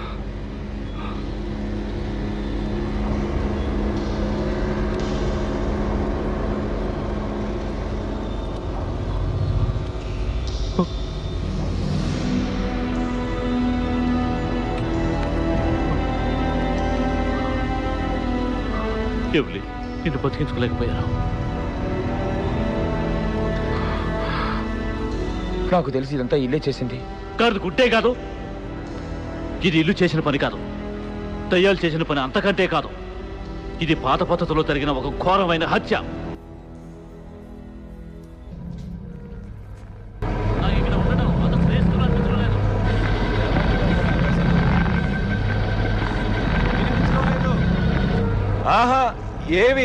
ఎవలి నిన్ను బతికించుకోలేకపోయాను నాకు తెలిసి ఇదంతా ఇల్లే చేసింది కాదు గుడ్డే కాదు ఇది ఇల్లు చేసిన పని కాదు దయ్యాలు చేసిన పని అంతకంటే కాదు ఇది పాత పద్ధతిలో జరిగిన ఒక ఘోరమైన హత్య నాకు ఇక్కడ ఉండడం అంత శ్రేయస్కరం అనిపించడం లేదు. ఆహా ఏమి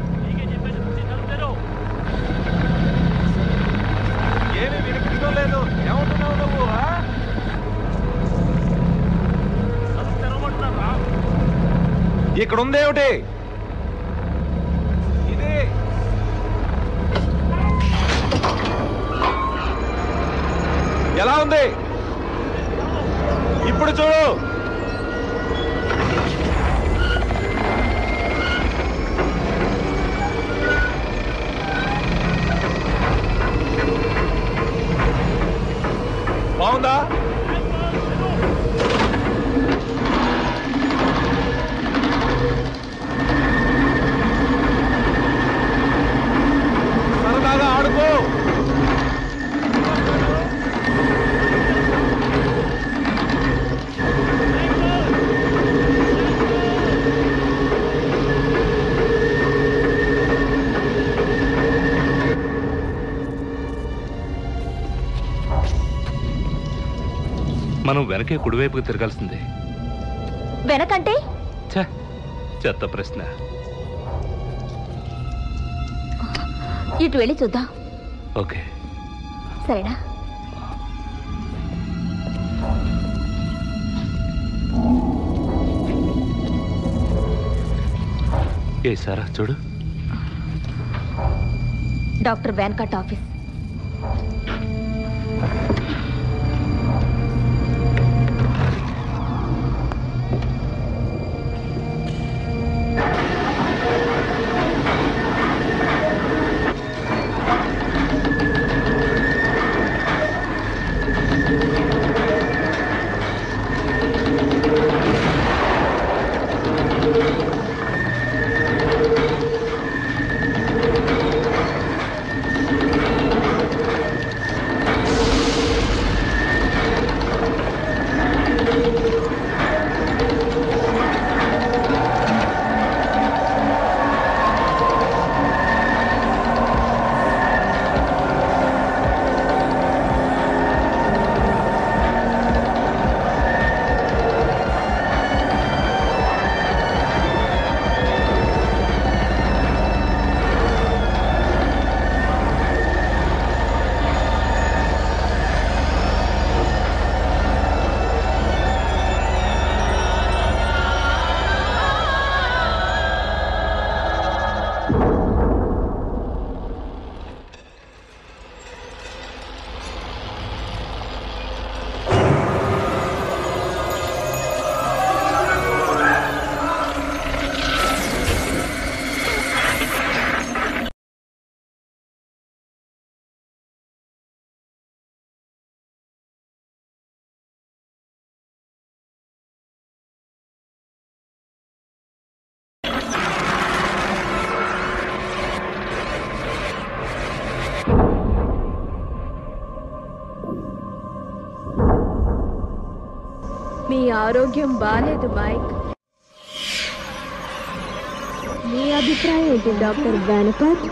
ఏమి వినిపించడం లేదు ఏమంటున్నావు నువ్వు ఆ? ఇక్కడ ఉందేమిటి ఇది ఎలా ఉంది ఇప్పుడు చూడు బాగుందా సరదాగా ఆడుకో మనం వెనకే కుడివైపుకి తిరగాల్సిందే వెనకంటే ఛ చెత్త ప్రశ్న ఇటు వెళ్ళి చూద్దాం ఓకే సరేనా ఏ సారా చూడు డాక్టర్ వెనకట్ ఆఫీస్ మీ ఆరోగ్యం బాగాలేదు మైక్ మీ అభిప్రాయం ఏంటి డాక్టర్ వెనకట్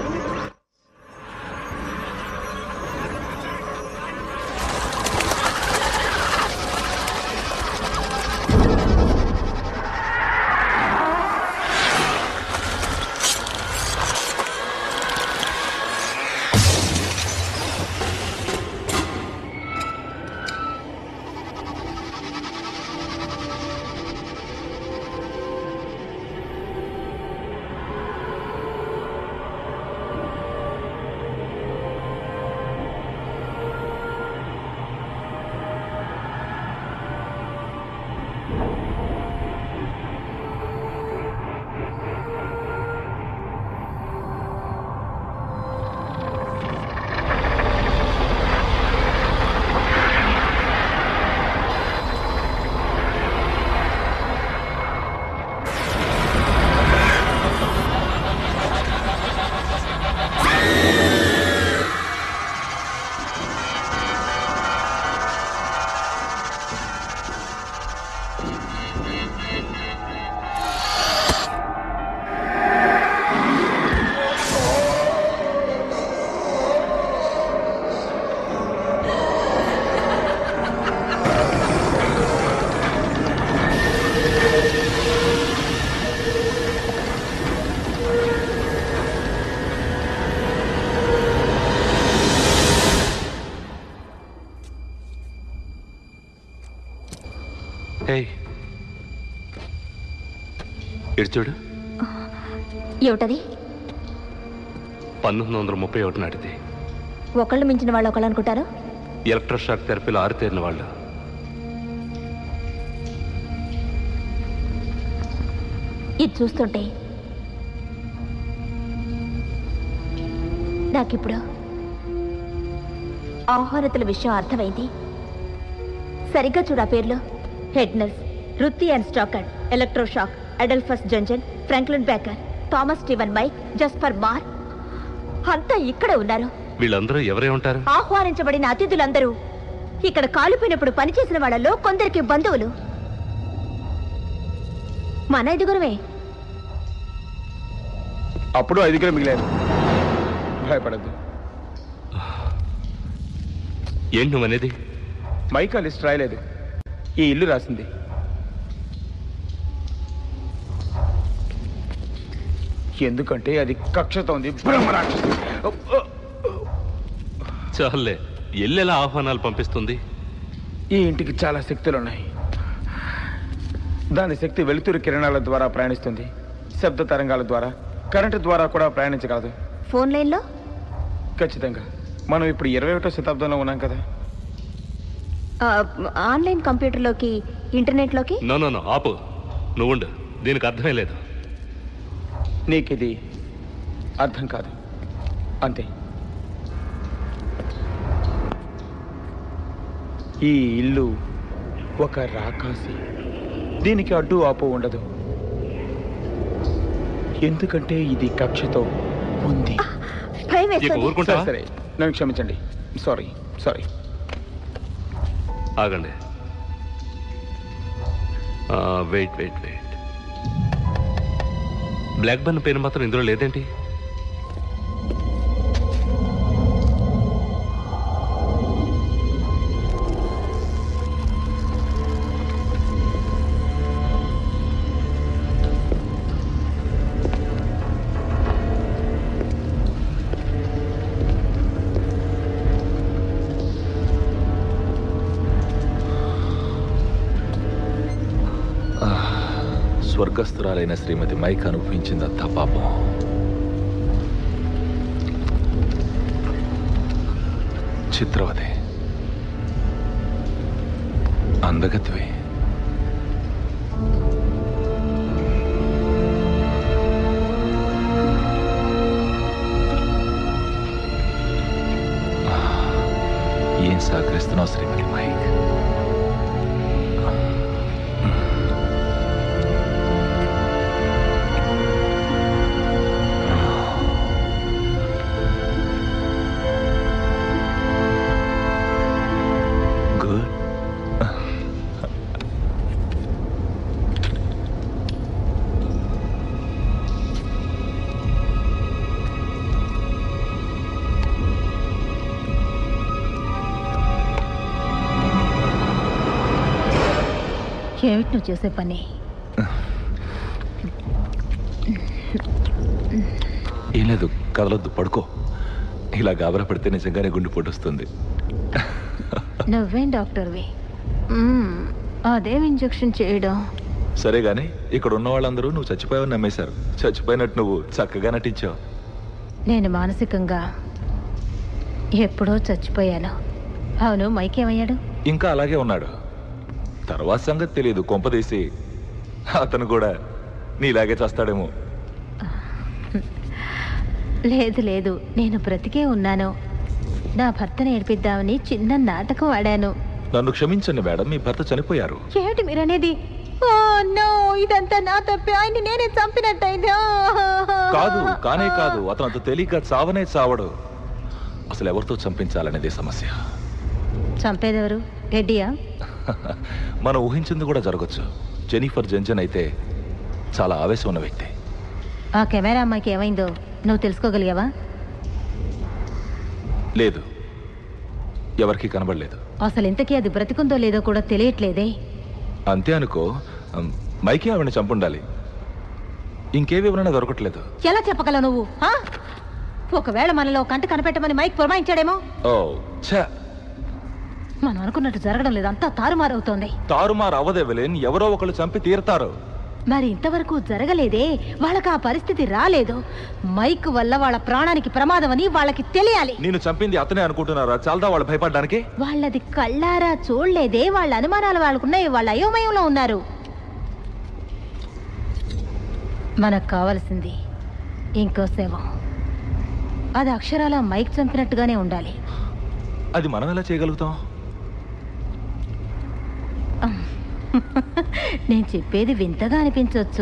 ఏయ్ ఇటు చూడు ఏమిటది పంతొమ్మిది వందల ముప్పై ఒకటి నాటిది ఒకళ్ళు మించిన వాళ్ళు ఒకళ్ళు అనుకుంటారు ఎలక్ట్రోషాక్ థెరపీలో ఆరితేరిన వాళ్ళు ఇది చూస్తుంటే నాకిప్పుడు ఆహ్వానితుల విషయం అర్థమైంది సరిగ్గా చూడ పేర్లు head nurse Ruthie and Stalker electroshock Adolphus జంజన్ Franklin Baker Thomas Steven Mike Jasper మార్ అంతా ఇక్కడే ఉన్నారు వీళ్ళందరూ ఎవరే ఉంటారు ఆహ్వానించబడిన అతిథులందరూ ఇక్కడ కాలిపోయినప్పుడు పనిచేసిన వాళ్ళలో కొందరికి బంధువులు మన ఐదుగురమే అప్పుడు ఐదుగురు మిగిలారు భయపడద్దు ఏంటి నువ్వు అనేది మైక్ ఆ లిస్ట్ రాయలేదు ఈ ఇల్లు రాసింది ఎందుకంటే అది కక్షతో ఉంది బ్రహ్మరాక్షసి చాలే ఎల్లెలా ఆహ్వానాలు పంపిస్తుంది ఈ ఇంటికి చాలా శక్తులు ఉన్నాయి దాని శక్తి వెలుతురు కిరణాల ద్వారా ప్రయాణిస్తుంది శబ్ద తరంగాల ద్వారా కరెంటు ద్వారా కూడా ప్రయాణించగలదు ఫోన్ లైన్లో ఖచ్చితంగా మనం ఇప్పుడు ఇరవై ఒకటో శతాబ్దంలో ఉన్నాం కదా ఆ, ఆన్లైన్ కంప్యూటర్లోకి ఇంటర్నెట్లోకి నో నో నో ఆపు నువ్వుండు దీనికి అర్థమే లేదు నీకు ఇది అర్థం కాదు అంతే ఈ ఇల్లు ఒక రాకాసి దీనికి అడ్డు ఆపు ఉండదు ఎందుకంటే ఇది కక్షతో ఉంది భయం ఇక ఊరుకుంటావా? సరే, సరే నన్ను క్షమించండి సారీ సారీ ఆగండి wait wait wait Blackburn పేరు మాత్రం ఇందులో లేదేంటి స్వర్గస్థురాలైన శ్రీమతి మైక్ అనుభవించిందంతా పాపం చిత్రవతి అందగత్వే ఏం సహకరిస్తున్నావు శ్రీమతి మైక్ గుడ్ ఏమిటి నువ్వు చేసే పని ఏం లేదు కదలొద్దు పడుకో ఇలా గాబరా పడితే నిజంగానే గుండె పొట్టొస్తుంది నువ్వేం డాక్టర్వి మ్మ్, అదేం ఇంజెక్షన్ చేయడం సరే గాని ఇక్కడ ఉన్న వాళ్ళందరూ నువ్వు చచ్చిపోయావని నమ్మేశారు చచ్చిపోయినట్టు నువ్వు చక్కగా నటించావు నేను మానసికంగా ఎప్పుడో చచ్చిపోయాను అవును మైక్ ఏమయ్యాడు ఇంకా అలాగే ఉన్నాడు తర్వాత సంగతి తెలియదు కొంపదీసి అతను కూడా నీలాగే చేస్తాడేమో లేదు లేదు నేను బ్రతికే ఉన్నాను నా భర్తను ఏడిపిద్దామని చిన్న నాటకం ఆడాను నన్ను క్షమించండి మేడం మీ భర్త చనిపోయారు ఏమిటి మీరనేది ఓ నో ఇదంతా నా తప్పే ఆయన్ని నేనే చంపినట్టయింది కాదు కానే కాదు అతను అంత తెలియక చావనే చావడు అసలు ఎవరితో చంపించాలనేది సమస్య చంపేదెవరు రెడ్డియా మనం ఊహించింది కూడా జరగచ్చు జెనిఫర్ జంజన్ అయితే చాలా ఆవేశం ఉన్న వ్యక్తి ఆ కెమెరా అమ్మాయికి ఏమైందో నువ్వు తెలుసుకోగలిగావా లేదు ఎవరికి కనబడలేదు అసలు ఇంతకీ అది బ్రతికుందో లేదో కూడా తెలియట్లేదే అంతే అనుకో అమ్, మైకే ఆవిడని చంపుండాలి ఇంకే వివరణ దొరకట్లేదు ఎలా చెప్పగలవు నువ్వు ఆ? ఒకవేళ మనలో కంట కనిపెట్టమని మైక్ పురమాయించాడేమో ఓ ఛ మనం అనుకున్నట్టు జరగడం లేదు అంతా తారుమారవుతోంది తారుమారు అవదెవలేన్ ఎవరో ఒకళ్ళు చంపి తీరతారు మరి ఇంతవరకు జరగలేదే వాళ్ళకి ఆ పరిస్థితి రాలేదు మైక్ వల్ల వాళ్ళ ప్రాణానికి ప్రమాదం అని వాళ్ళకి తెలియాలి నేను చంపింది అతనే అనుకుంటున్నారా చాలదా వాళ్ళు భయపడడానికి వాళ్ళది కళ్ళారా చూడలేదే వాళ్ళ అనుమానాలు వాళ్ళకున్నాయి వాళ్ళ అయోమయంలో ఉన్నారు మనకు కావలసింది ఇంకో శవం అది అక్షరాల మైక్ చంపినట్టుగానే ఉండాలి అది మనం ఎలా చేయగలుగుతాం నేను చెప్పేది వింతగా అనిపించవచ్చు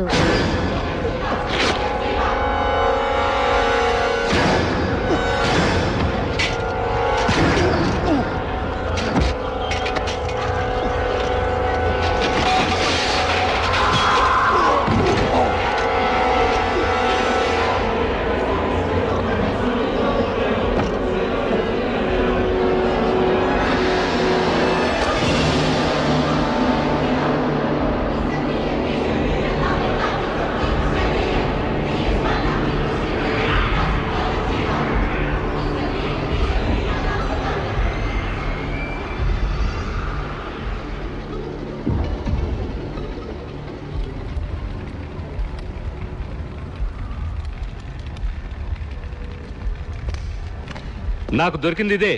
నాకు దొరికింది ఇదే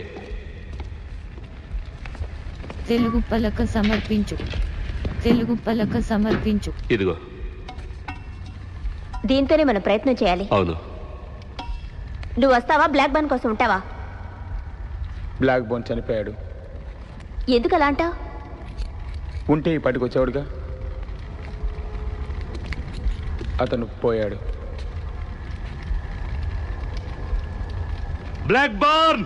తెలుగు పలక సమర్పించు తెలుగు పలక సమర్పించు ఇదిగో దీంతోనే మనం ప్రయత్నం చేయాలి అవును నువ్వు వస్తావా బ్లాక్ బన్ కోసం ఉంటావా బ్లాక్ బోన్ చనిపోయాడు ఎందుకు అలా అంటావు ఉంటే ఈ పట్టుకు వచ్చేవాడుగా అతను పోయాడు బ్లాక్ బార్న్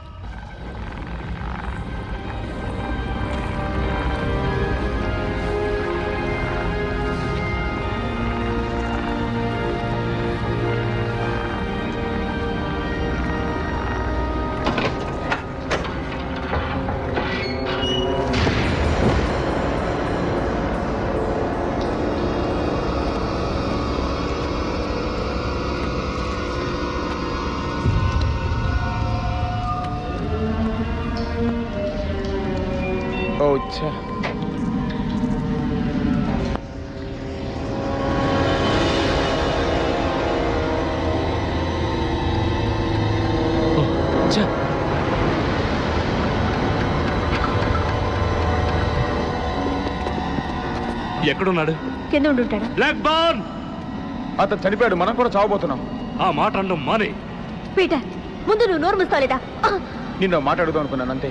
ఓ ఛా ఎక్కడున్నాడు కింద ఉండుంటాడు బ్లాక్ బార్న్ అతను చనిపోయాడు మనం కూడా చావబోతున్నాం ఆ మాట అనడం మానే పీటర్ ముందు నువ్వు నోరు ముస్తాలేదా నిన్ను మాట్లాడుదాం అనుకున్నాను అంతే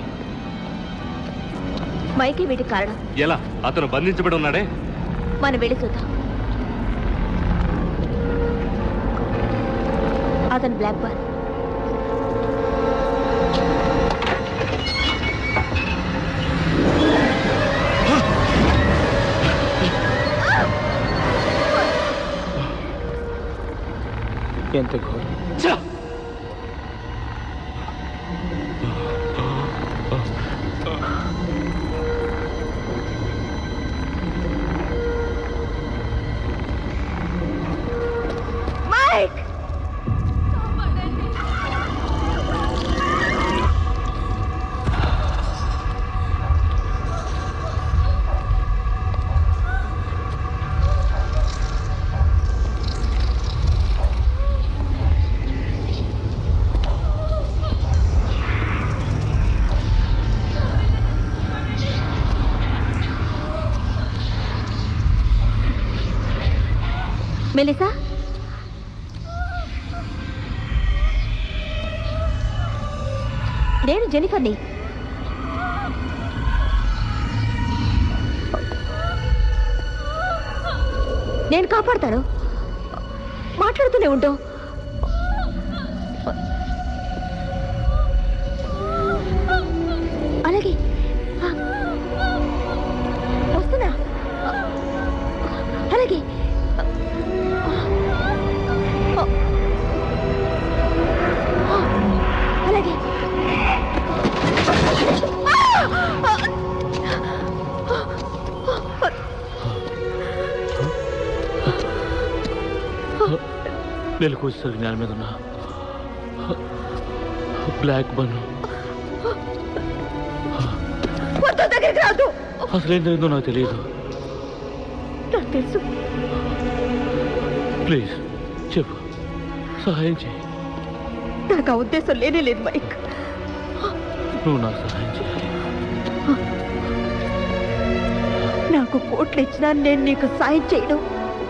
మైకి వీటికి కారణం ఎలా అతను బంధించబడి ఉన్నాడే మనం వెళ్ళి చూద్దాం అతను బ్లాక్ బార్ ఎంత ఘోరం మైక్ మెలిసా నేను జెనిఫర్ని నేను కాపాడతాను మాట్లాడుతూనే ఉంటావు అలాగే ఆ. వస్తున్నా అలాగే అలాగే వెలుకూసిన జ్ఞానం మీద ఉన్న బ్లాక్ బన్ వద్దు దగ్గరికి రాదు అసలు ఏం జరిగిందో నాకు తెలియదు నాకు తెలుసు ప్లీజ్ చెప్పు సహాయం చేయి నాకు ఆ ఉద్దేశం లేనే లేదు మైక్ నువ్వు నాకు సహాయం చేయాలి నాకు కోట్లు ఇచ్చినా నేను నీకు సాయం చేయను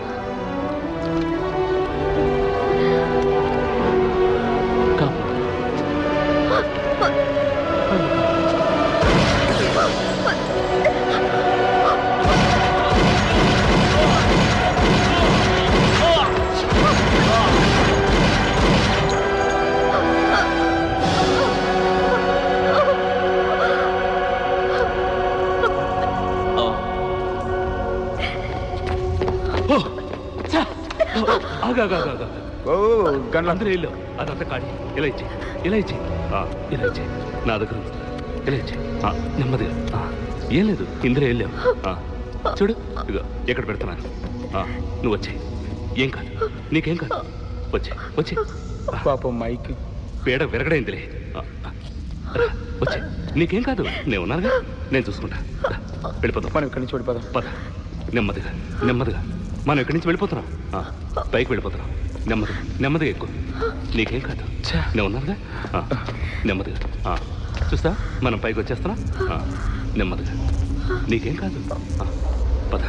ఆగాగాగాగా ఓ గన్ల అందరూ వెళ్ళు అదంతా కాడి ఇలా ఇచ్చి ఇలా ఇచ్చి ఆ, ఇలా ఇచ్చి నా దగ్గర ఉంది. ఇలా ఇచ్చి ఆ, నెమ్మదిగా ఆ, ఏం లేదు ఇందరూ వెళ్ళావు ఆ, చూడు ఇగో ఎక్కడ పెడుతున్నాను ఆ, నువ్వు వచ్చే ఏం కాదు నీకేం కాదు వచ్చే వచ్చే పాపం మైక్ పేడ విరగడైందిలే ఆ, ఆ, రా, వచ్చే నీకేం కాదు నేను ఉన్నానుగా నేను చూసుకుంటా రా, వెళ్ళిపోదాం మనం ఇక్కడి నుంచి వెళ్ళిపోదాం పద నెమ్మదిగా నెమ్మదిగా మనం ఇక్కడి నుంచి వెళ్ళిపోతున్నాం ఆ, పైకి వెళ్ళిపోతున్నాం నెమ్మదిగా నెమ్మదిగా ఎక్కువ నీకేం కాదు నేను ఉన్నానుగా ఆ, నెమ్మదిగా ఆ, చూస్తా మనం పైకి వచ్చేస్తానా ఆ, నెమ్మదిగా నీకేం కాదు ఆ, పద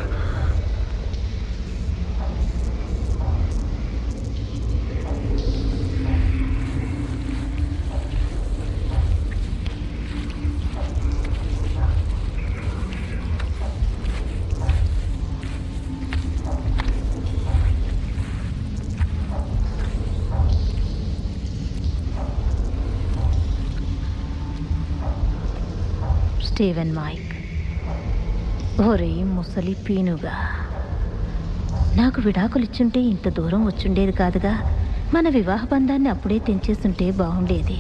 స్టీవెన్ మైక్ ఓరే ముసలి పీనుగా నాకు విడాకులు ఇచ్చుంటే ఇంత దూరం వచ్చుండేది కాదుగా మన వివాహ బంధాన్ని అప్పుడే తెంచేస్తుంటే బాగుండేది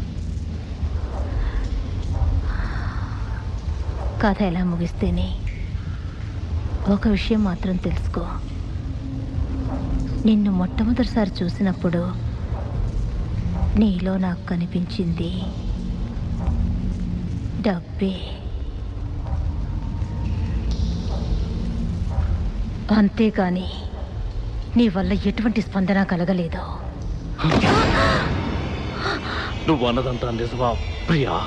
కథ ఎలా ముగిస్తేనే ఒక విషయం మాత్రం తెలుసుకో నిన్ను మొట్టమొదటిసారి చూసినప్పుడు నీలో నాకు కనిపించింది డబ్బే అంతేకాని నీ వల్ల ఎటువంటి స్పందన కలగలేదు నువ్వు అన్నదంతా నిజమా ప్రియా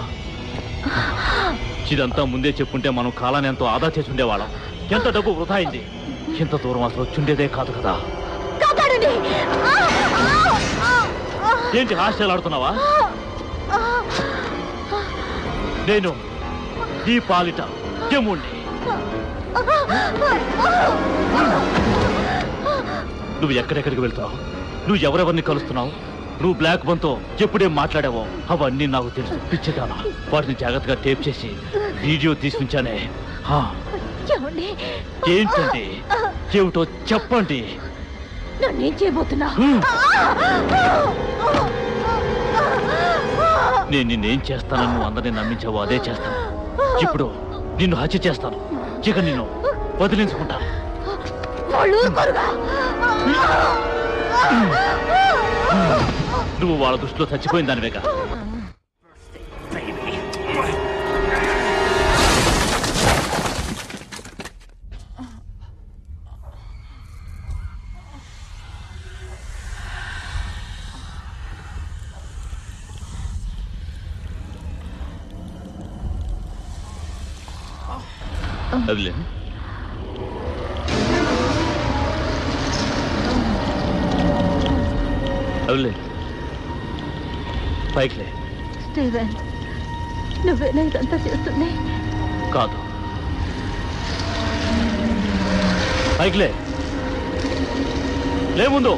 ఇదంతా ముందే చెప్పుంటే మనం కాలాన్ని ఎంతో ఆదా చేసి ఉండేవాళ్ళం ఎంత డబ్బు వృధా అయింది ఇంత దూరం అసలు వచ్చుండేదే కాదు కదా ఏంటి హాస్టల్ ఆడుతున్నావా నేను ఈ పాలిట యముణ్ణి నువ్వు ఎక్కడెక్కడికి వెళ్తున్నావు నువ్వు ఎవరెవరిని కలుస్తున్నావు నువ్వు బ్లాక్ బంతో ఎప్పుడేం మాట్లాడావో అవన్నీ నాకు తెలుసు పిచ్చిదానా వాటిని జాగ్రత్తగా టేప్ చేసి వీడియో తీసి ఉంచానే హా, ఏమండి ఏంటండి ఏమిటో చెప్పండి నన్నేం చేయబోతున్నా నేను నిన్నేం చేస్తానని నువ్వు అందరినీ నమ్మించావో అదే చేస్తాను ఇప్పుడు నిన్ను హత్య చేస్తాను ఇక నిన్ను వదిలించుకుంటాను వాళ్ళు ఊరుకోరుగా. నువ్వు వాళ్ళ దృష్టిలో చచ్చిపోయిన దానివేగా అదిలే అదిలే పైకిలే స్టీవెన్ నువ్వేనా ఇదంతా చేస్తుంది కాదు పైకిలే లే ముందు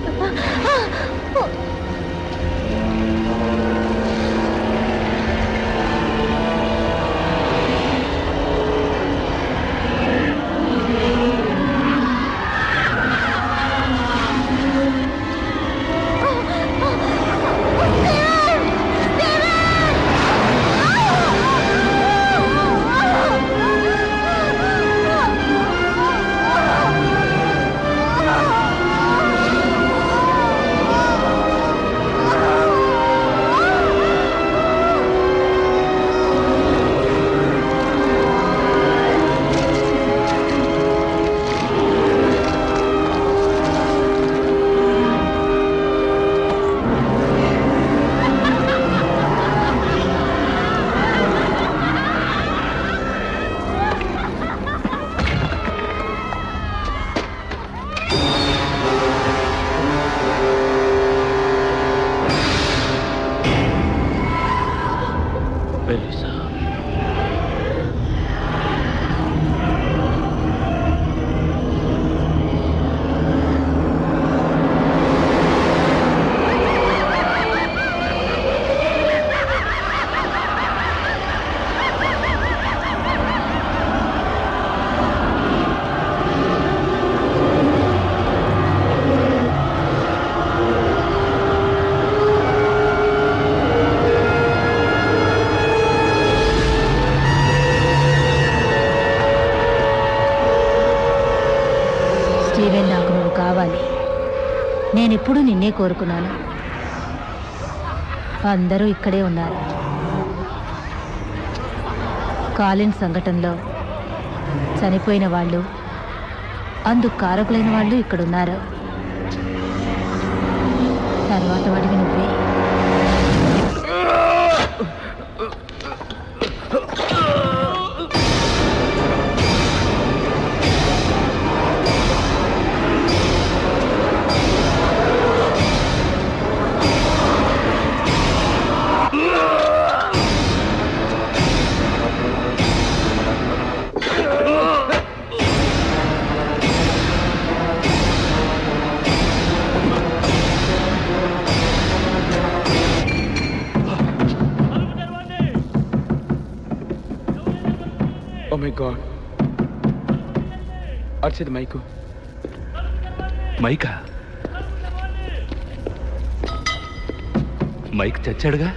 Belisa. స్టీవెన్ నాకు నువ్వు కావాలి నేనెప్పుడూ నిన్నే కోరుకున్నాను అందరూ ఇక్కడే ఉన్నారు కాలిన్ సంఘటనలో చనిపోయిన వాళ్ళు అందుకు కారకులైన వాళ్ళు ఇక్కడున్నారు తర్వాత వాడివి నువ్వే oh my god Archit Mike మైకా మైక్ చచ్చాడుగా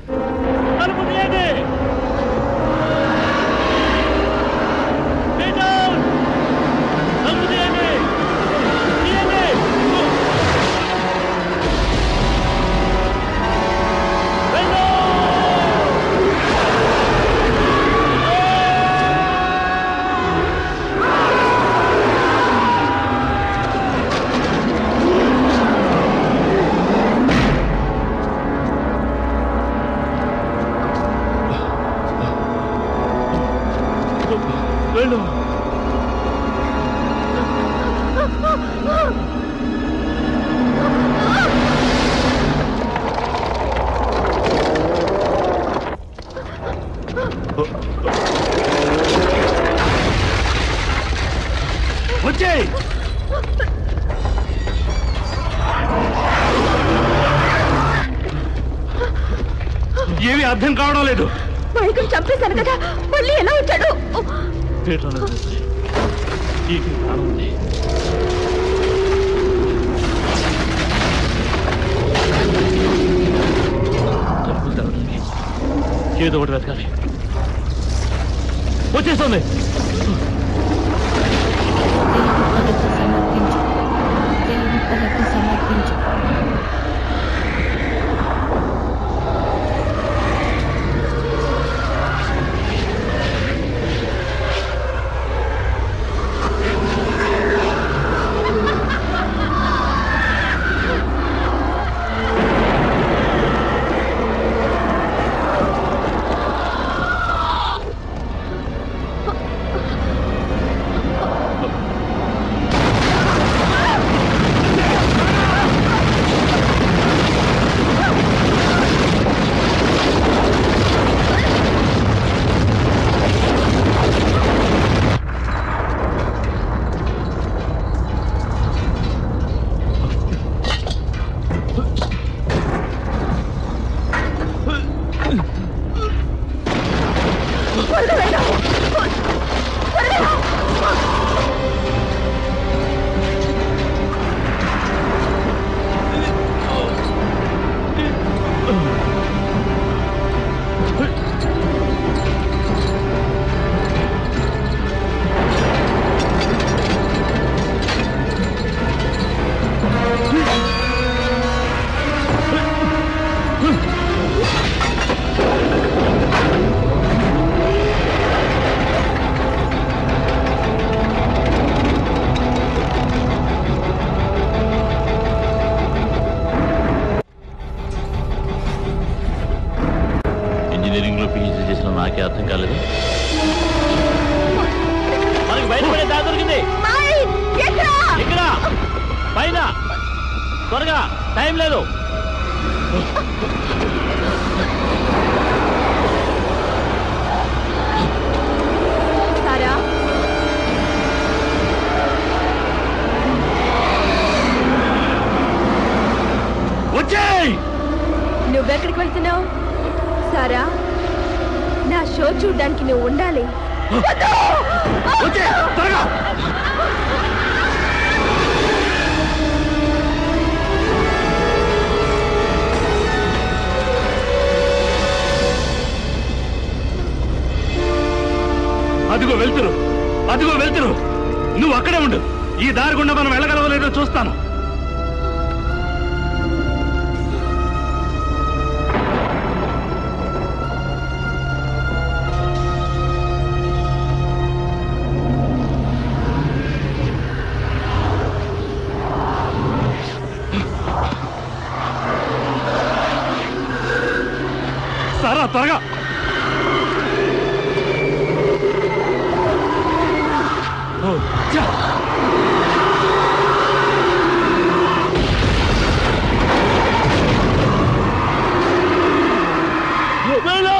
వెళ్ళు వచ్చేయ్ ఏమీ అర్థం కావడం లేదు మైకుని చంపేశాను కదా మళ్ళీ ఎలా వచ్చాడు పీటలో ఈ ప్రాణం ఉంది తలుపులు తెరవడానికి ఏదో ఒకటి వెతకాలి వచ్చేస్తుంది పలక సమర్పించు తెలుగు పలక సమర్పించు ఇంజనీరింగ్ లో పీహెచ్డీ చేసిన నాకే అర్థం కాలేదు మనకి బయటపడే దారి దొరికింది ఇక్కడ పైన త్వరగా టైం లేదు సారా వచ్చేయ్ నువ్వెక్కడికి వెళ్తున్నావు సారా నా షో చూడ్డానికి నువ్వు ఉండాలి అదిగో వెళ్తురు అదిగో వెళ్తురు నువ్వు అక్కడే ఉండు ఈ దారి గుండా మనం వెళ్ళగలవో లేదో చూస్తాను పద త్వరగా ఓ, ఛా! వెళ్ళు!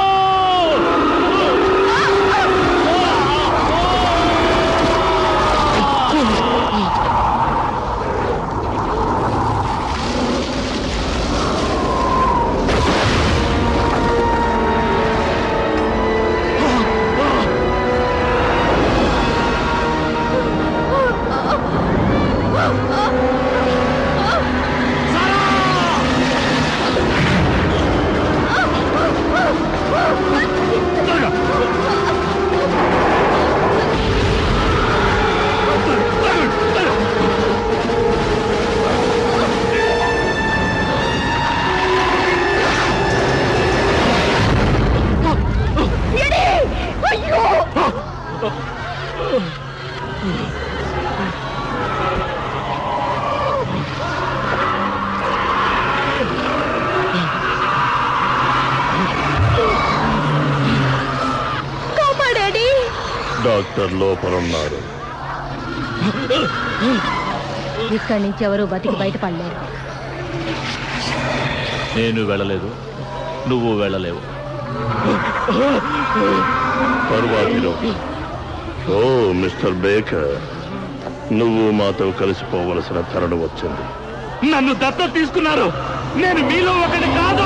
కాపాడాడి డాక్టర్ లోపలున్నారు ఇక్కడి నుంచి ఎవరు బతికి బయటపడలేరు నేను వెళ్ళలేదు నువ్వు వెళ్ళలేవు తరువాతిలో ఓ మిస్టర్ బేకర్ నువ్వు మాతో కలిసిపోవలసిన తరుణం వచ్చింది నన్ను దత్త తీసుకున్నారు నేను మీలో ఒకటి కాదు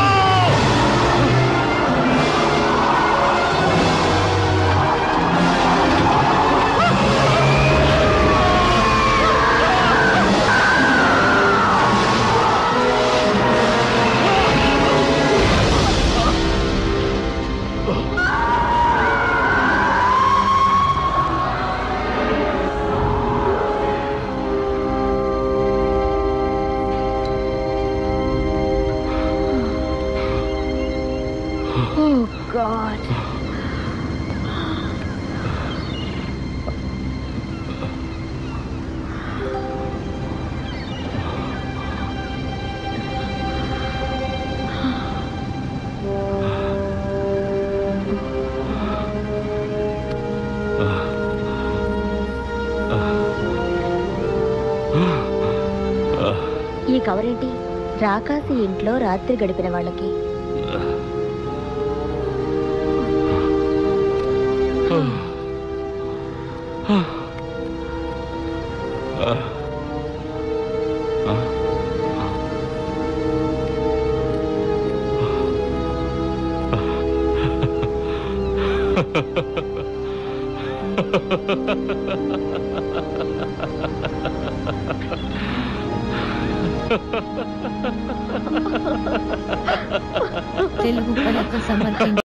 Oh God. ఈ కవర్ ఏంటి రాకాసి ఇంట్లో రాత్రి గడిపిన వాళ్ళకి తెలుగు పలక సమర్పించు